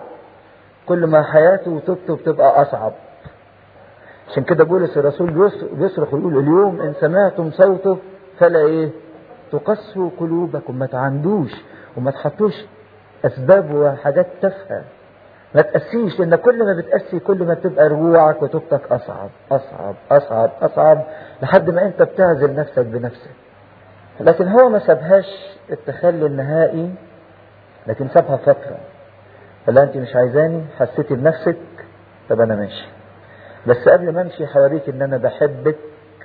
كل ما حياته وتوبته بتبقى أصعب عشان كده بولس الرسول بيصرخ ويقول اليوم إن سمعتم صوته فلا إيه تقسوا قلوبكم ما تعندوش وما تحطوش أسباب وحاجات تافهة ما تأسيش لأن كل ما بتأسي كل ما بتبقى رجوعك وتوبتك أصعب أصعب أصعب أصعب لحد ما أنت بتعزل نفسك بنفسك لكن هو ما سابهاش التخلي النهائي لكن سابها فترة ولا انت مش عايزاني حسيتي بنفسك طب انا ماشي بس قبل ما امشي حواليك ان انا بحبك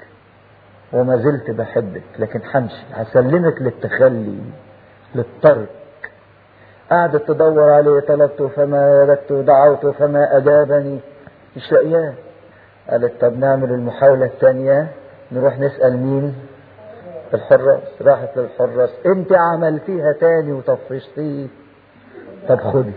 وما زلت بحبك لكن همشي هسلمك للتخلي للترك قعدت تدور عليه طلبته فما وجدته دعوته فما اجابني مش لاقياه قالت طب نعمل المحاولة الثانية نروح نسأل مين الحراس راحت للحراس انت عملتيها تاني وطفشتيه طب خدي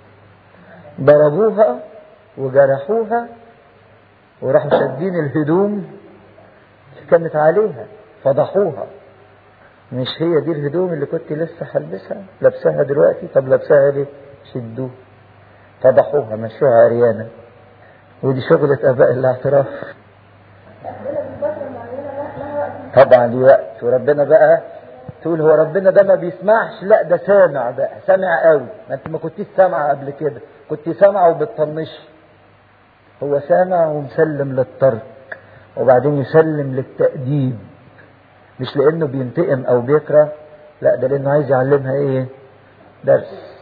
ضربوها وجرحوها وراحوا شادين الهدوم كانت عليها فضحوها مش هي دي الهدوم اللي كنت لسه هلبسها لابساها دلوقتي طب لابساها ليه شدوه فضحوها مشوها عريانة ودي شغلة اباء الاعتراف طبعا دي وقت وربنا بقى تقول هو ربنا ده ما بيسمعش لا ده سامع بقى سامع قوي ما انت ما كنتيش سامعه قبل كده كنت سامعه وبتطنشي هو سامع ومسلم للترك وبعدين يسلم للتأديب مش لانه بينتقم او بيكره لا ده لانه عايز يعلمها ايه درس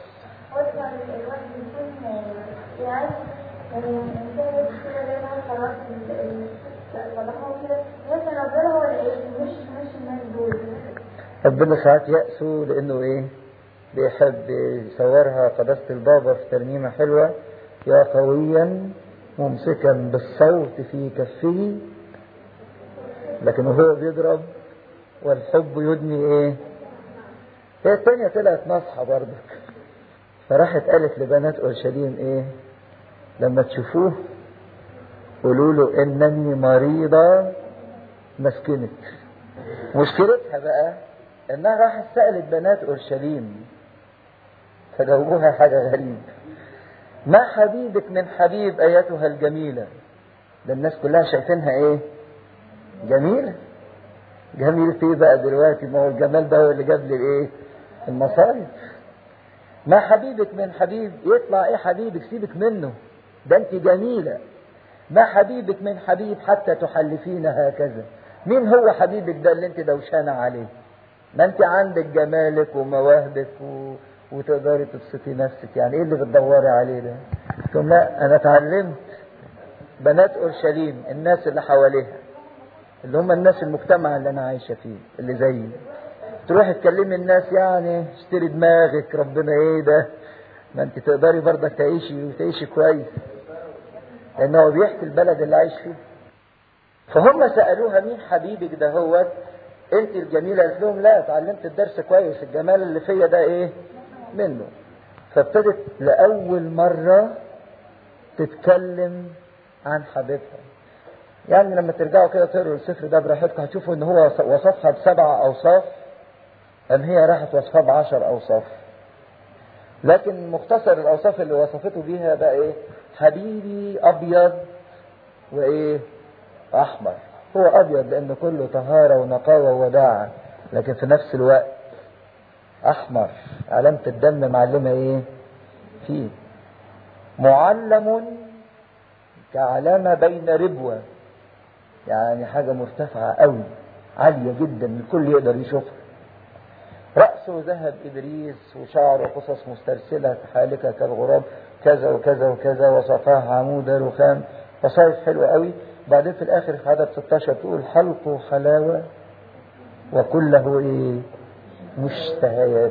ولا هو كده يمكن ربنا هو اللي ايه مش مش الناس دول ربنا ساعات يأسه لأنه إيه بيحب يصورها قداسة البابا في ترنيمة حلوة يا قويا ممسكا بالصوت في كفه لكن وهو بيضرب والحب يدني ايه هي التانية طلعت نصحة برضك فراحت قالت لبنات اورشليم ايه لما تشوفوه قولوا له انني مريضة مسكنك مشكلتها بقى انها راحت سألت بنات اورشليم فجاوبوها حاجة غريبة ما حبيبك من حبيب ايتها الجميلة ده الناس كلها شايفينها ايه جميلة جميلة ايه بقى دلوقتي ما هو الجمال ده هو اللي جاب لي الايه المصايب ما حبيبك من حبيب يطلع ايه حبيبك سيبك منه ده انت جميلة ما حبيبك من حبيب حتى تحلفين هكذا مين هو حبيبك ده اللي انت دوشانة عليه ما انت عندك جمالك ومواهبك و... وتقدري تبسطي نفسك يعني ايه اللي بتدوري عليه ده ثم لا انا اتعلمت بنات اورشليم الناس اللي حواليها اللي هم الناس المجتمع اللي انا عايشه فيه اللي زيي تروحي تكلمي الناس يعني اشتري دماغك ربنا ايه ده ما انت تقدري برضك تعيشي وتعيشي كويس لان هو بيحكي البلد اللي عايش فيه فهم سالوها مين حبيبك ده هو انت الجميله قالت لهم لا اتعلمت الدرس كويس الجمال اللي فيا ده ايه منه فابتدت لاول مره تتكلم عن حبيبها يعني لما ترجعوا كده تقروا السفر ده براحتكم هتشوفوا ان هو وصفها بسبع اوصاف ام هي راحت وصفها بعشر اوصاف لكن مختصر الاوصاف اللي وصفته بيها بقى ايه حبيبي ابيض وايه احمر هو ابيض لان كله طهارة ونقاوة ووداعة لكن في نفس الوقت احمر علامة الدم معلمة ايه فيه معلم كعلامة بين ربوة يعني حاجة مرتفعة قوي عالية جدا الكل يقدر يشوفها رأسه ذهب إبريس وشعره قصص مسترسلة حالكة كالغراب كذا وكذا وكذا وصفاه عمود رخام وصايف حلوة قوي بعدين في الآخر في عدد 16 تقول حلقه حلاوة وكله إيه مشتهيات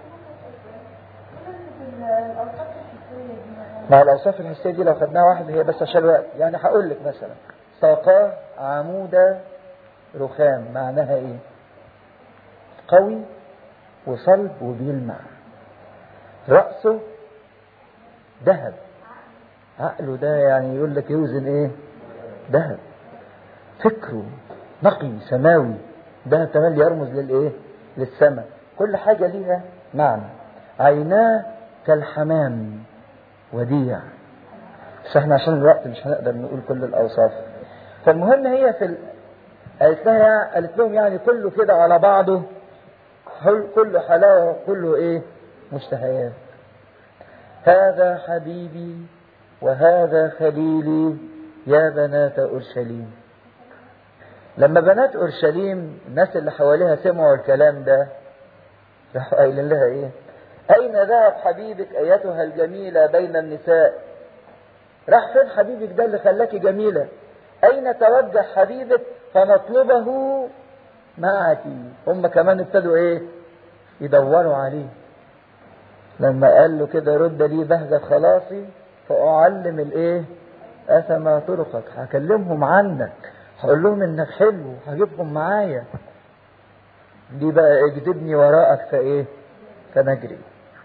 مع الأوصاف الحسية دي لو خدناها واحد هي بس عشان الوقت يعني هقول لك مثلا ساقاه عمود رخام معناها ايه قوي وصلب وبيلمع رأسه ذهب عقله ده يعني يقول لك يوزن ايه ذهب فكره نقي سماوي ده كمان يرمز للايه للسماء كل حاجة ليها معنى عيناه كالحمام وديع بس احنا عشان الوقت مش هنقدر نقول كل الاوصاف فالمهم هي في ال... قالت لها قالت لهم يعني كله كده على بعضه كله حلاوه كله ايه مشتهيات هذا حبيبي وهذا خليلي يا بنات اورشليم لما بنات اورشليم الناس اللي حواليها سمعوا الكلام ده راحوا قايلين لها ايه اين ذهب حبيبك ايتها الجميله بين النساء راح فين حبيبك ده اللي خلاكي جميله اين توجه حبيبك فنطلبه معك هم كمان ابتدوا ايه يدوروا عليه لما قال له كده رد لي بهجة خلاصي فأعلم الايه أثم طرقك هكلمهم عنك هقول لهم انك حلو هجيبهم معايا دي بقى اجذبني وراءك فايه فنجري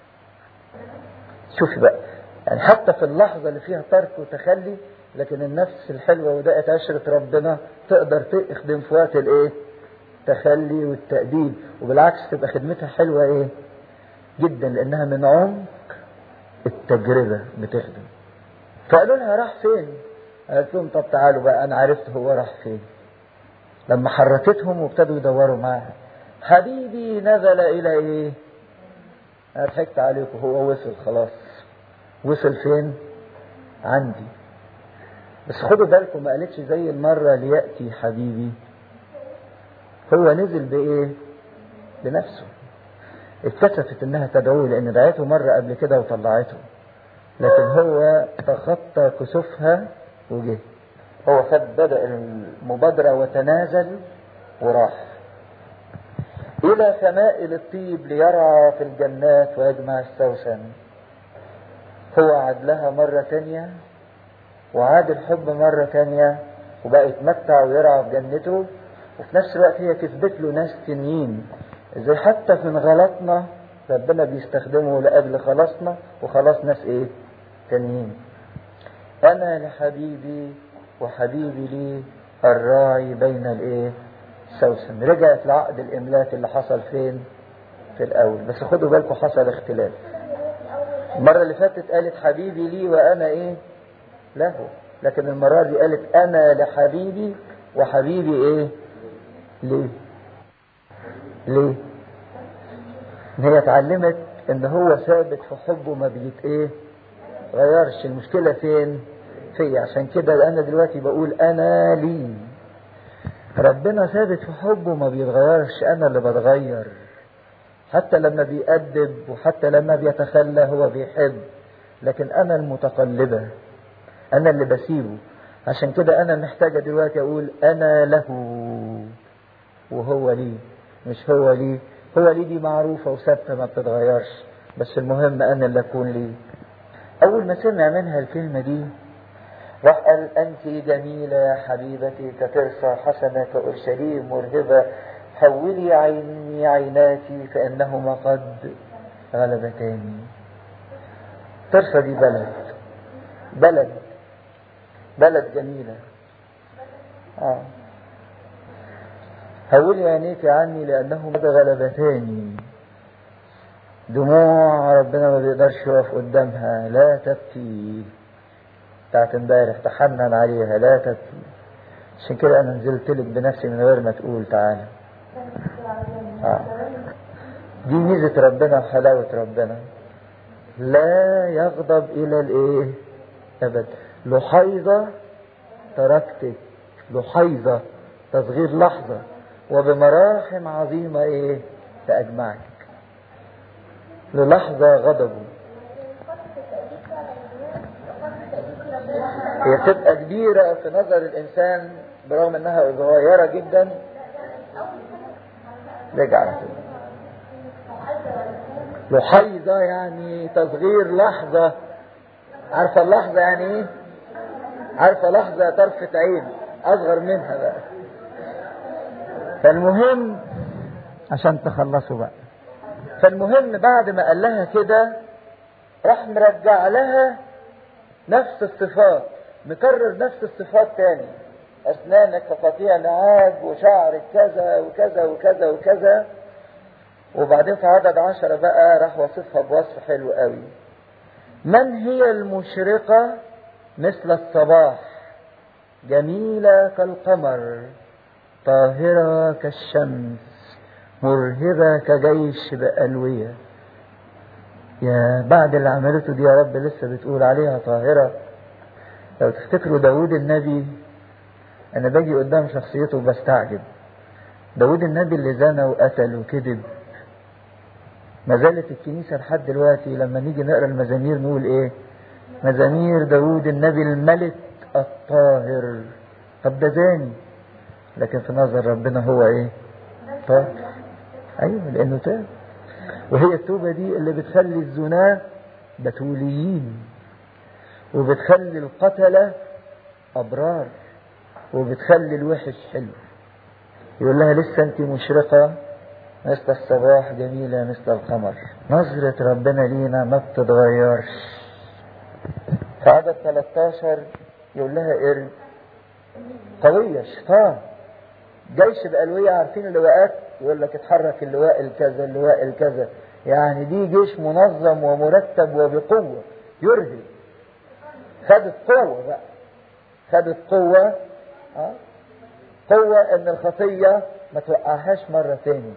شوفي بقى يعني حتى في اللحظة اللي فيها ترك وتخلي لكن النفس الحلوة ودقت عشرة ربنا تقدر تخدم في وقت الايه التخلي والتأديب وبالعكس تبقى خدمتها حلوة ايه جدا لانها من عمق التجربة بتخدم فقالوا لها راح فين قالت لهم طب تعالوا بقى انا عرفت هو راح فين لما حركتهم وابتدوا يدوروا معاها حبيبي نزل الى ايه انا ضحكت عليكم هو وصل خلاص وصل فين عندي بس خدوا بالكم ما قالتش زي المرة ليأتي حبيبي هو نزل بإيه بنفسه اتكسفت انها تدعوه لان دعيته مرة قبل كده وطلعته لكن هو تخطى كسوفها وجه هو خد بدأ المبادرة وتنازل وراح إلى شمائل الطيب ليرعى في الجنات ويجمع السوسن هو عاد لها مرة تانية وعاد الحب مرة تانية وبقى يتمتع ويرعى في جنته وفي نفس الوقت هي كسبت له ناس تانيين ازاي حتى من غلطنا ربنا بيستخدمه لأجل خلاصنا وخلاص ناس ايه تانيين أنا لحبيبي وحبيبي لي الراعي بين الايه سوسن رجعت لعقد الإملاك اللي حصل فين في الأول بس خدوا بالكم حصل اختلاف المرة اللي فاتت قالت حبيبي لي وأنا إيه له لكن المرة دي قالت أنا لحبيبي وحبيبي إيه ليه ليه إن هي اتعلمت إن هو ثابت في حبه ما بيت إيه غيرش المشكلة فين فيا عشان كده أنا دلوقتي بقول أنا لي ربنا ثابت في حبه ما بيتغيرش أنا اللي بتغير حتى لما بيأدب وحتى لما بيتخلى هو بيحب لكن أنا المتقلبة أنا اللي بسيبه عشان كده أنا محتاجة دلوقتي أقول أنا له وهو لي مش هو لي هو لي دي معروفة وثابتة ما بتتغيرش بس المهم أنا اللي أكون لي أول ما سمع منها الكلمة دي راح قال أنت جميلة يا حبيبتي كترسى حسنة كأورشليم مرهبة حولي عيني عيناتي فإنهما قد غلبتاني ترسى دي بلد بلد بلد جميلة آه. حولي عينيك عني لأنهما قد غلبتاني دموع ربنا ما بيقدرش يقف قدامها لا تبكي بتاعت امبارح تحنن عليها لا تبكي عشان كده انا نزلت لك بنفسي من غير ما تقول تعالى آه. دي ميزة ربنا وحلاوة ربنا لا يغضب إلى الإيه أبدا لحيظة تركتك لحيظة تصغير لحظة وبمراحم عظيمة إيه فأجمعك للحظة غضبه هي تبقى كبيرة في نظر الإنسان برغم إنها صغيرة جدا رجع على كده لحيظة يعني تصغير لحظة عارفة اللحظة يعني ايه عارفة لحظة طرفة عين أصغر منها بقى فالمهم عشان تخلصوا بقى فالمهم بعد ما قال لها كده راح مرجع لها نفس الصفات مكرر نفس الصفات تاني أسنانك كقطيع نعاج وشعرك كذا وكذا وكذا وكذا وبعدين في عدد عشرة بقى راح وصفها بوصف حلو قوي من هي المشرقة مثل الصباح جميلة كالقمر طاهرة كالشمس مرهبة كجيش بألوية يا بعد اللي عملته دي يا رب لسه بتقول عليها طاهرة لو تفتكروا داود النبي أنا باجي قدام شخصيته وبستعجب داود النبي اللي زنى وقتل وكذب ما زالت الكنيسة لحد دلوقتي لما نيجي نقرا المزامير نقول ايه مزامير داود النبي الملك الطاهر طب ده زاني لكن في نظر ربنا هو ايه طاهر ايوه لانه تاب وهي التوبة دي اللي بتخلي الزناة بتوليين وبتخلي القتلة أبرار وبتخلي الوحش حلو يقول لها لسه انت مشرقة مثل الصباح جميلة مثل القمر نظرة ربنا لينا ما بتتغيرش في عدد 13 يقول لها ارج قوية شيطان جيش بألوية عارفين اللواءات يقول لك اتحرك اللواء الكذا اللواء الكذا يعني دي جيش منظم ومرتب وبقوة يرهب خدت قوة بقى خدت قوة اه قوة ان الخطية ما توقعهاش مرة تاني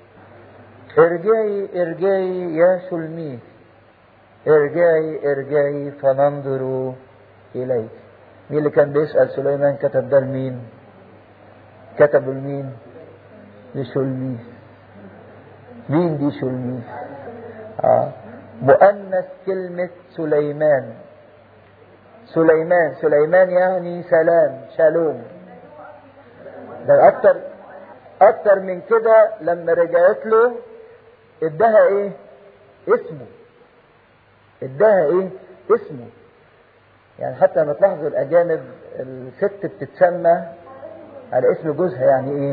ارجعي ارجعي يا شلميس ارجعي ارجعي فننظر اليك مين اللي كان بيسأل سليمان كتب ده لمين كتب لمين لشلميس مين دي شلميس اه مؤنث كلمة سليمان سليمان سليمان يعني سلام شالوم ده اكتر اكتر من كده لما رجعت له اداها ايه اسمه اداها ايه اسمه يعني حتى لما تلاحظوا الاجانب الست بتتسمى على اسم جوزها يعني ايه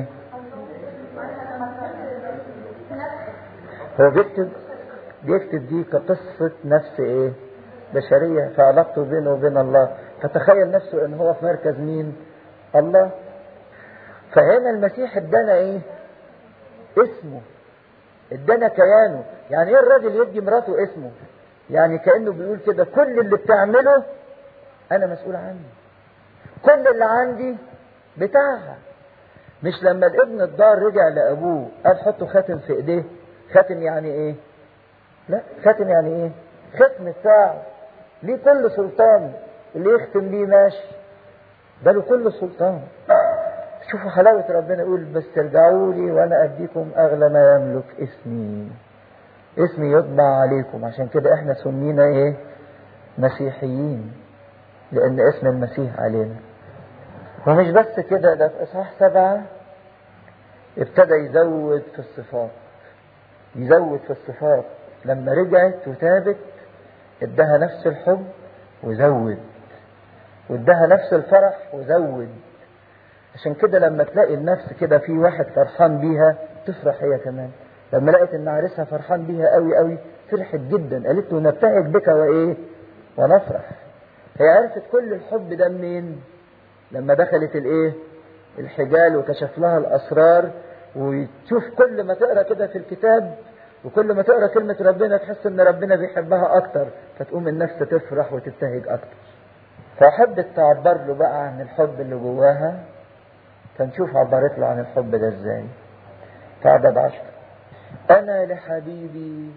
هو بيكتب بيكتب دي كقصة نفس ايه بشرية في علاقته بينه وبين الله فتخيل نفسه ان هو في مركز مين الله فهنا المسيح ادانا ايه اسمه ادانا كيانه يعني ايه الراجل يدي مراته اسمه يعني كانه بيقول كده كل اللي بتعمله انا مسؤول عنه كل اللي عندي بتاعها مش لما الابن الضار رجع لابوه قال حطوا خاتم في ايديه خاتم يعني ايه لا خاتم يعني ايه ختم بتاعه ليه كل سلطان اللي يختم بيه ماشي ده له كل سلطان شوفوا حلاوة ربنا يقول بس ترجعوا لي وانا اديكم اغلى ما يملك اسمي اسمي يطبع عليكم عشان كده احنا سمينا ايه مسيحيين لان اسم المسيح علينا ومش بس كده ده في اصحاح سبعة ابتدى يزود في الصفات يزود في الصفات لما رجعت وتابت ادها نفس الحب وزود وادها نفس الفرح وزود عشان كده لما تلاقي النفس كده في واحد فرحان بيها تفرح هي كمان لما لقيت ان عريسها فرحان بيها قوي قوي فرحت جدا قالت له نبتهج بك وايه ونفرح هي عرفت كل الحب ده منين لما دخلت الايه الحجال وكشف لها الاسرار وتشوف كل ما تقرا كده في الكتاب وكل ما تقرا كلمه ربنا تحس ان ربنا بيحبها اكتر فتقوم النفس تفرح وتبتهج اكتر فحبت تعبر له بقى عن الحب اللي جواها فنشوف عبرت له عن الحب ده ازاي في عدد عشر انا لحبيبي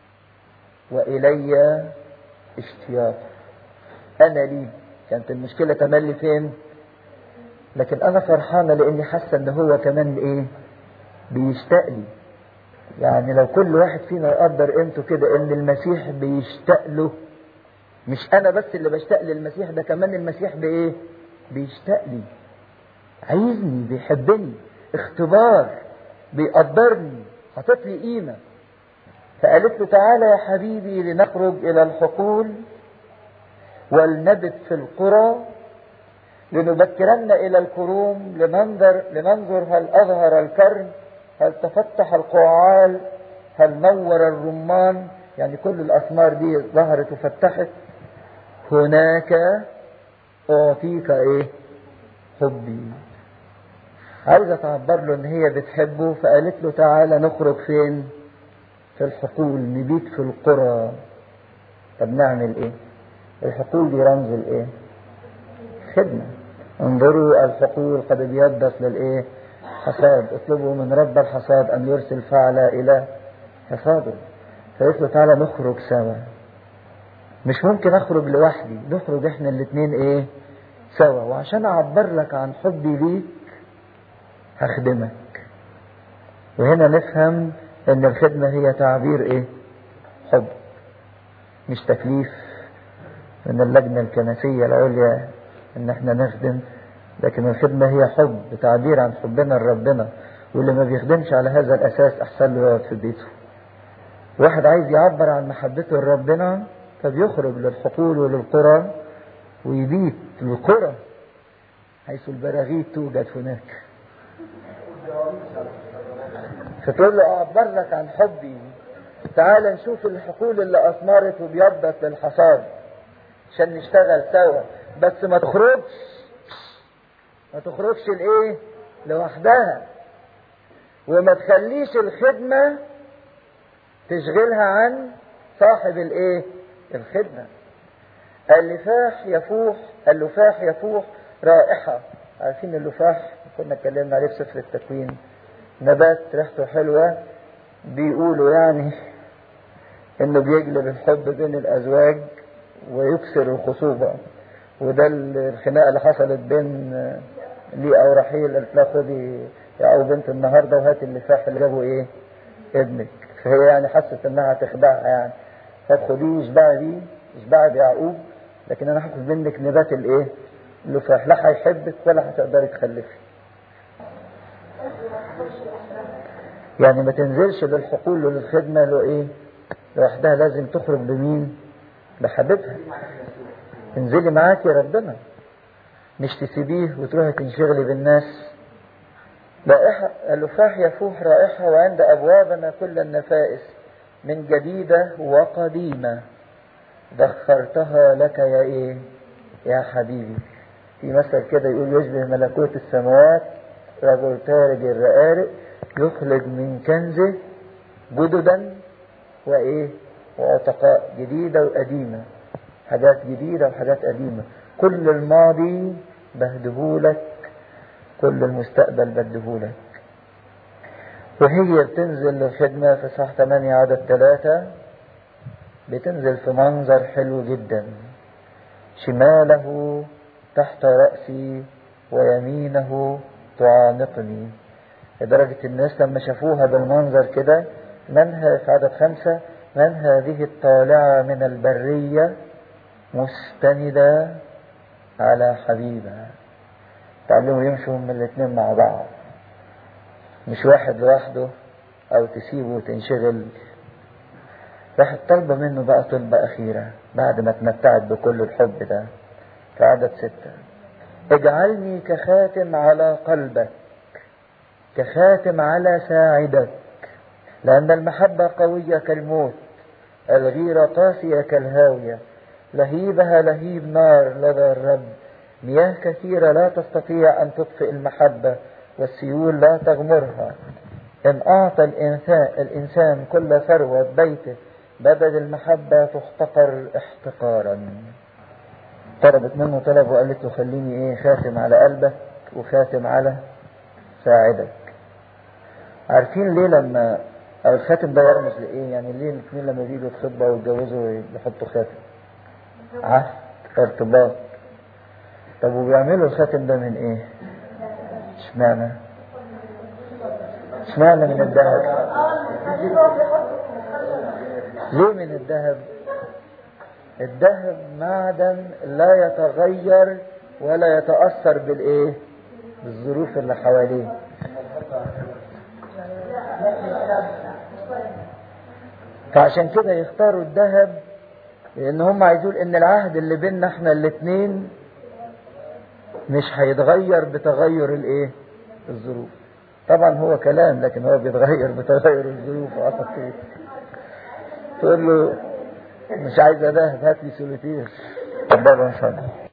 والي اشتياق انا لي كانت المشكلة تملي فين لكن انا فرحانة لاني حاسة ان هو كمان ايه بيشتاق لي يعني لو كل واحد فينا يقدر قيمته كده ان المسيح بيشتاق له مش انا بس اللي بشتاق للمسيح ده كمان المسيح بايه بيشتاق لي عايزني بيحبني اختبار بيقدرني حاطط لي قيمة فقالت له تعالى يا حبيبي لنخرج إلى الحقول ولنبت في القرى لنبكرن إلى الكروم لننظر لننظر هل أظهر الكرم هل تفتح القعال هل نور الرمان يعني كل الأثمار دي ظهرت وفتحت هناك أعطيك إيه حبي عايزة تعبر له ان هي بتحبه فقالت له تعالى نخرج فين في الحقول نبيت في القرى طب نعمل ايه الحقول دي رمز الايه خدمة انظروا الحقول قد ابيضت للايه حصاد اطلبوا من رب الحصاد ان يرسل فعلة الى حصاده فقلت له تعالى نخرج سوا مش ممكن اخرج لوحدي نخرج احنا الاتنين ايه سوا وعشان اعبر لك عن حبي ليك هخدمك وهنا نفهم ان الخدمة هي تعبير ايه حب مش تكليف من اللجنة الكنسية العليا ان احنا نخدم لكن الخدمة هي حب تعبير عن حبنا لربنا واللي ما بيخدمش على هذا الاساس احسن له يقعد في بيته واحد عايز يعبر عن محبته لربنا فبيخرج للحقول وللقرى ويبيت القرى حيث البراغيث توجد هناك فتقول له اعبر لك عن حبي تعال نشوف الحقول اللي اثمرت وبيضت للحصاد عشان نشتغل سوا بس ما تخرجش ما تخرجش الايه لوحدها وما تخليش الخدمة تشغلها عن صاحب الايه الخدمة اللفاح يفوح اللفاح يفوح رائحة عارفين اللفاح كنا اتكلمنا عليه في سفر التكوين نبات ريحته حلوة بيقولوا يعني انه بيجلب الحب بين الازواج ويكسر الخصوبة وده الخناقة اللي حصلت بين لي او رحيل قالت لها خدي يا او بنت النهاردة وهات اللفاح اللي جابه ايه ابنك فهي يعني حست انها تخدعها يعني فتخديه اشبعي بيه اشبعي بيعقوب لكن انا هاخد منك نبات الايه اللفاح لا هيحبك ولا هتقدري تخلفي يعني ما تنزلش للحقول وللخدمة له ايه لوحدها لازم تخرج بمين بحبيبها انزلي معاكي ربنا مش تسيبيه وتروحي تنشغلي بالناس رائحة اللفاح يفوح رائحة وعند أبوابنا كل النفائس من جديدة وقديمة ذخرتها لك يا إيه يا حبيبي في مثل كده يقول يشبه ملكوت السماوات رجل تارج الرقارق يخرج من كنزه جددا وإيه وعتقاء جديدة وقديمة حاجات جديدة وحاجات قديمة كل الماضي بهدهولك كل المستقبل بدهولك وهي بتنزل للخدمة في صح 8 عدد 3 بتنزل في منظر حلو جدا شماله تحت رأسي ويمينه تعانقني لدرجة الناس لما شافوها بالمنظر كده من في عدد خمسة من هذه الطالعة من البرية مستندة على حبيبها تعلموا يمشوا من الاثنين مع بعض مش واحد لوحده او تسيبه وتنشغل راحت طالبة منه بقى طلبة أخيرة بعد ما اتمتعت بكل الحب ده في عدد ستة اجعلني كخاتم على قلبك كخاتم على ساعدك لأن المحبة قوية كالموت الغيرة قاسية كالهاوية لهيبها لهيب نار لدى الرب مياه كثيرة لا تستطيع أن تطفئ المحبة والسيول لا تغمرها إن أعطى الإنسان, الإنسان كل ثروة بيته بدل المحبة تحتقر احتقارا طلبت منه طلب وقالت له خليني ايه خاتم على قلبك وخاتم على ساعدك عارفين ليه لما الخاتم ده يرمز لايه يعني ليه الاثنين لما بيجوا يتخطبوا ويتجوزوا يحطوا خاتم عهد ارتباط طب وبيعملوا الخاتم ده من ايه اشمعنى اشمعنى من الذهب ليه من الذهب الذهب معدن لا يتغير ولا يتأثر بالايه بالظروف اللي حواليه فعشان كده يختاروا الذهب لان هم عايزين ان العهد اللي بيننا احنا الاثنين مش هيتغير بتغير الايه الظروف طبعا هو كلام لكن هو بيتغير بتغير الظروف اعتقد تقول له مش عايزه ذهب هات لي سوليتير اتفضل ان شاء الله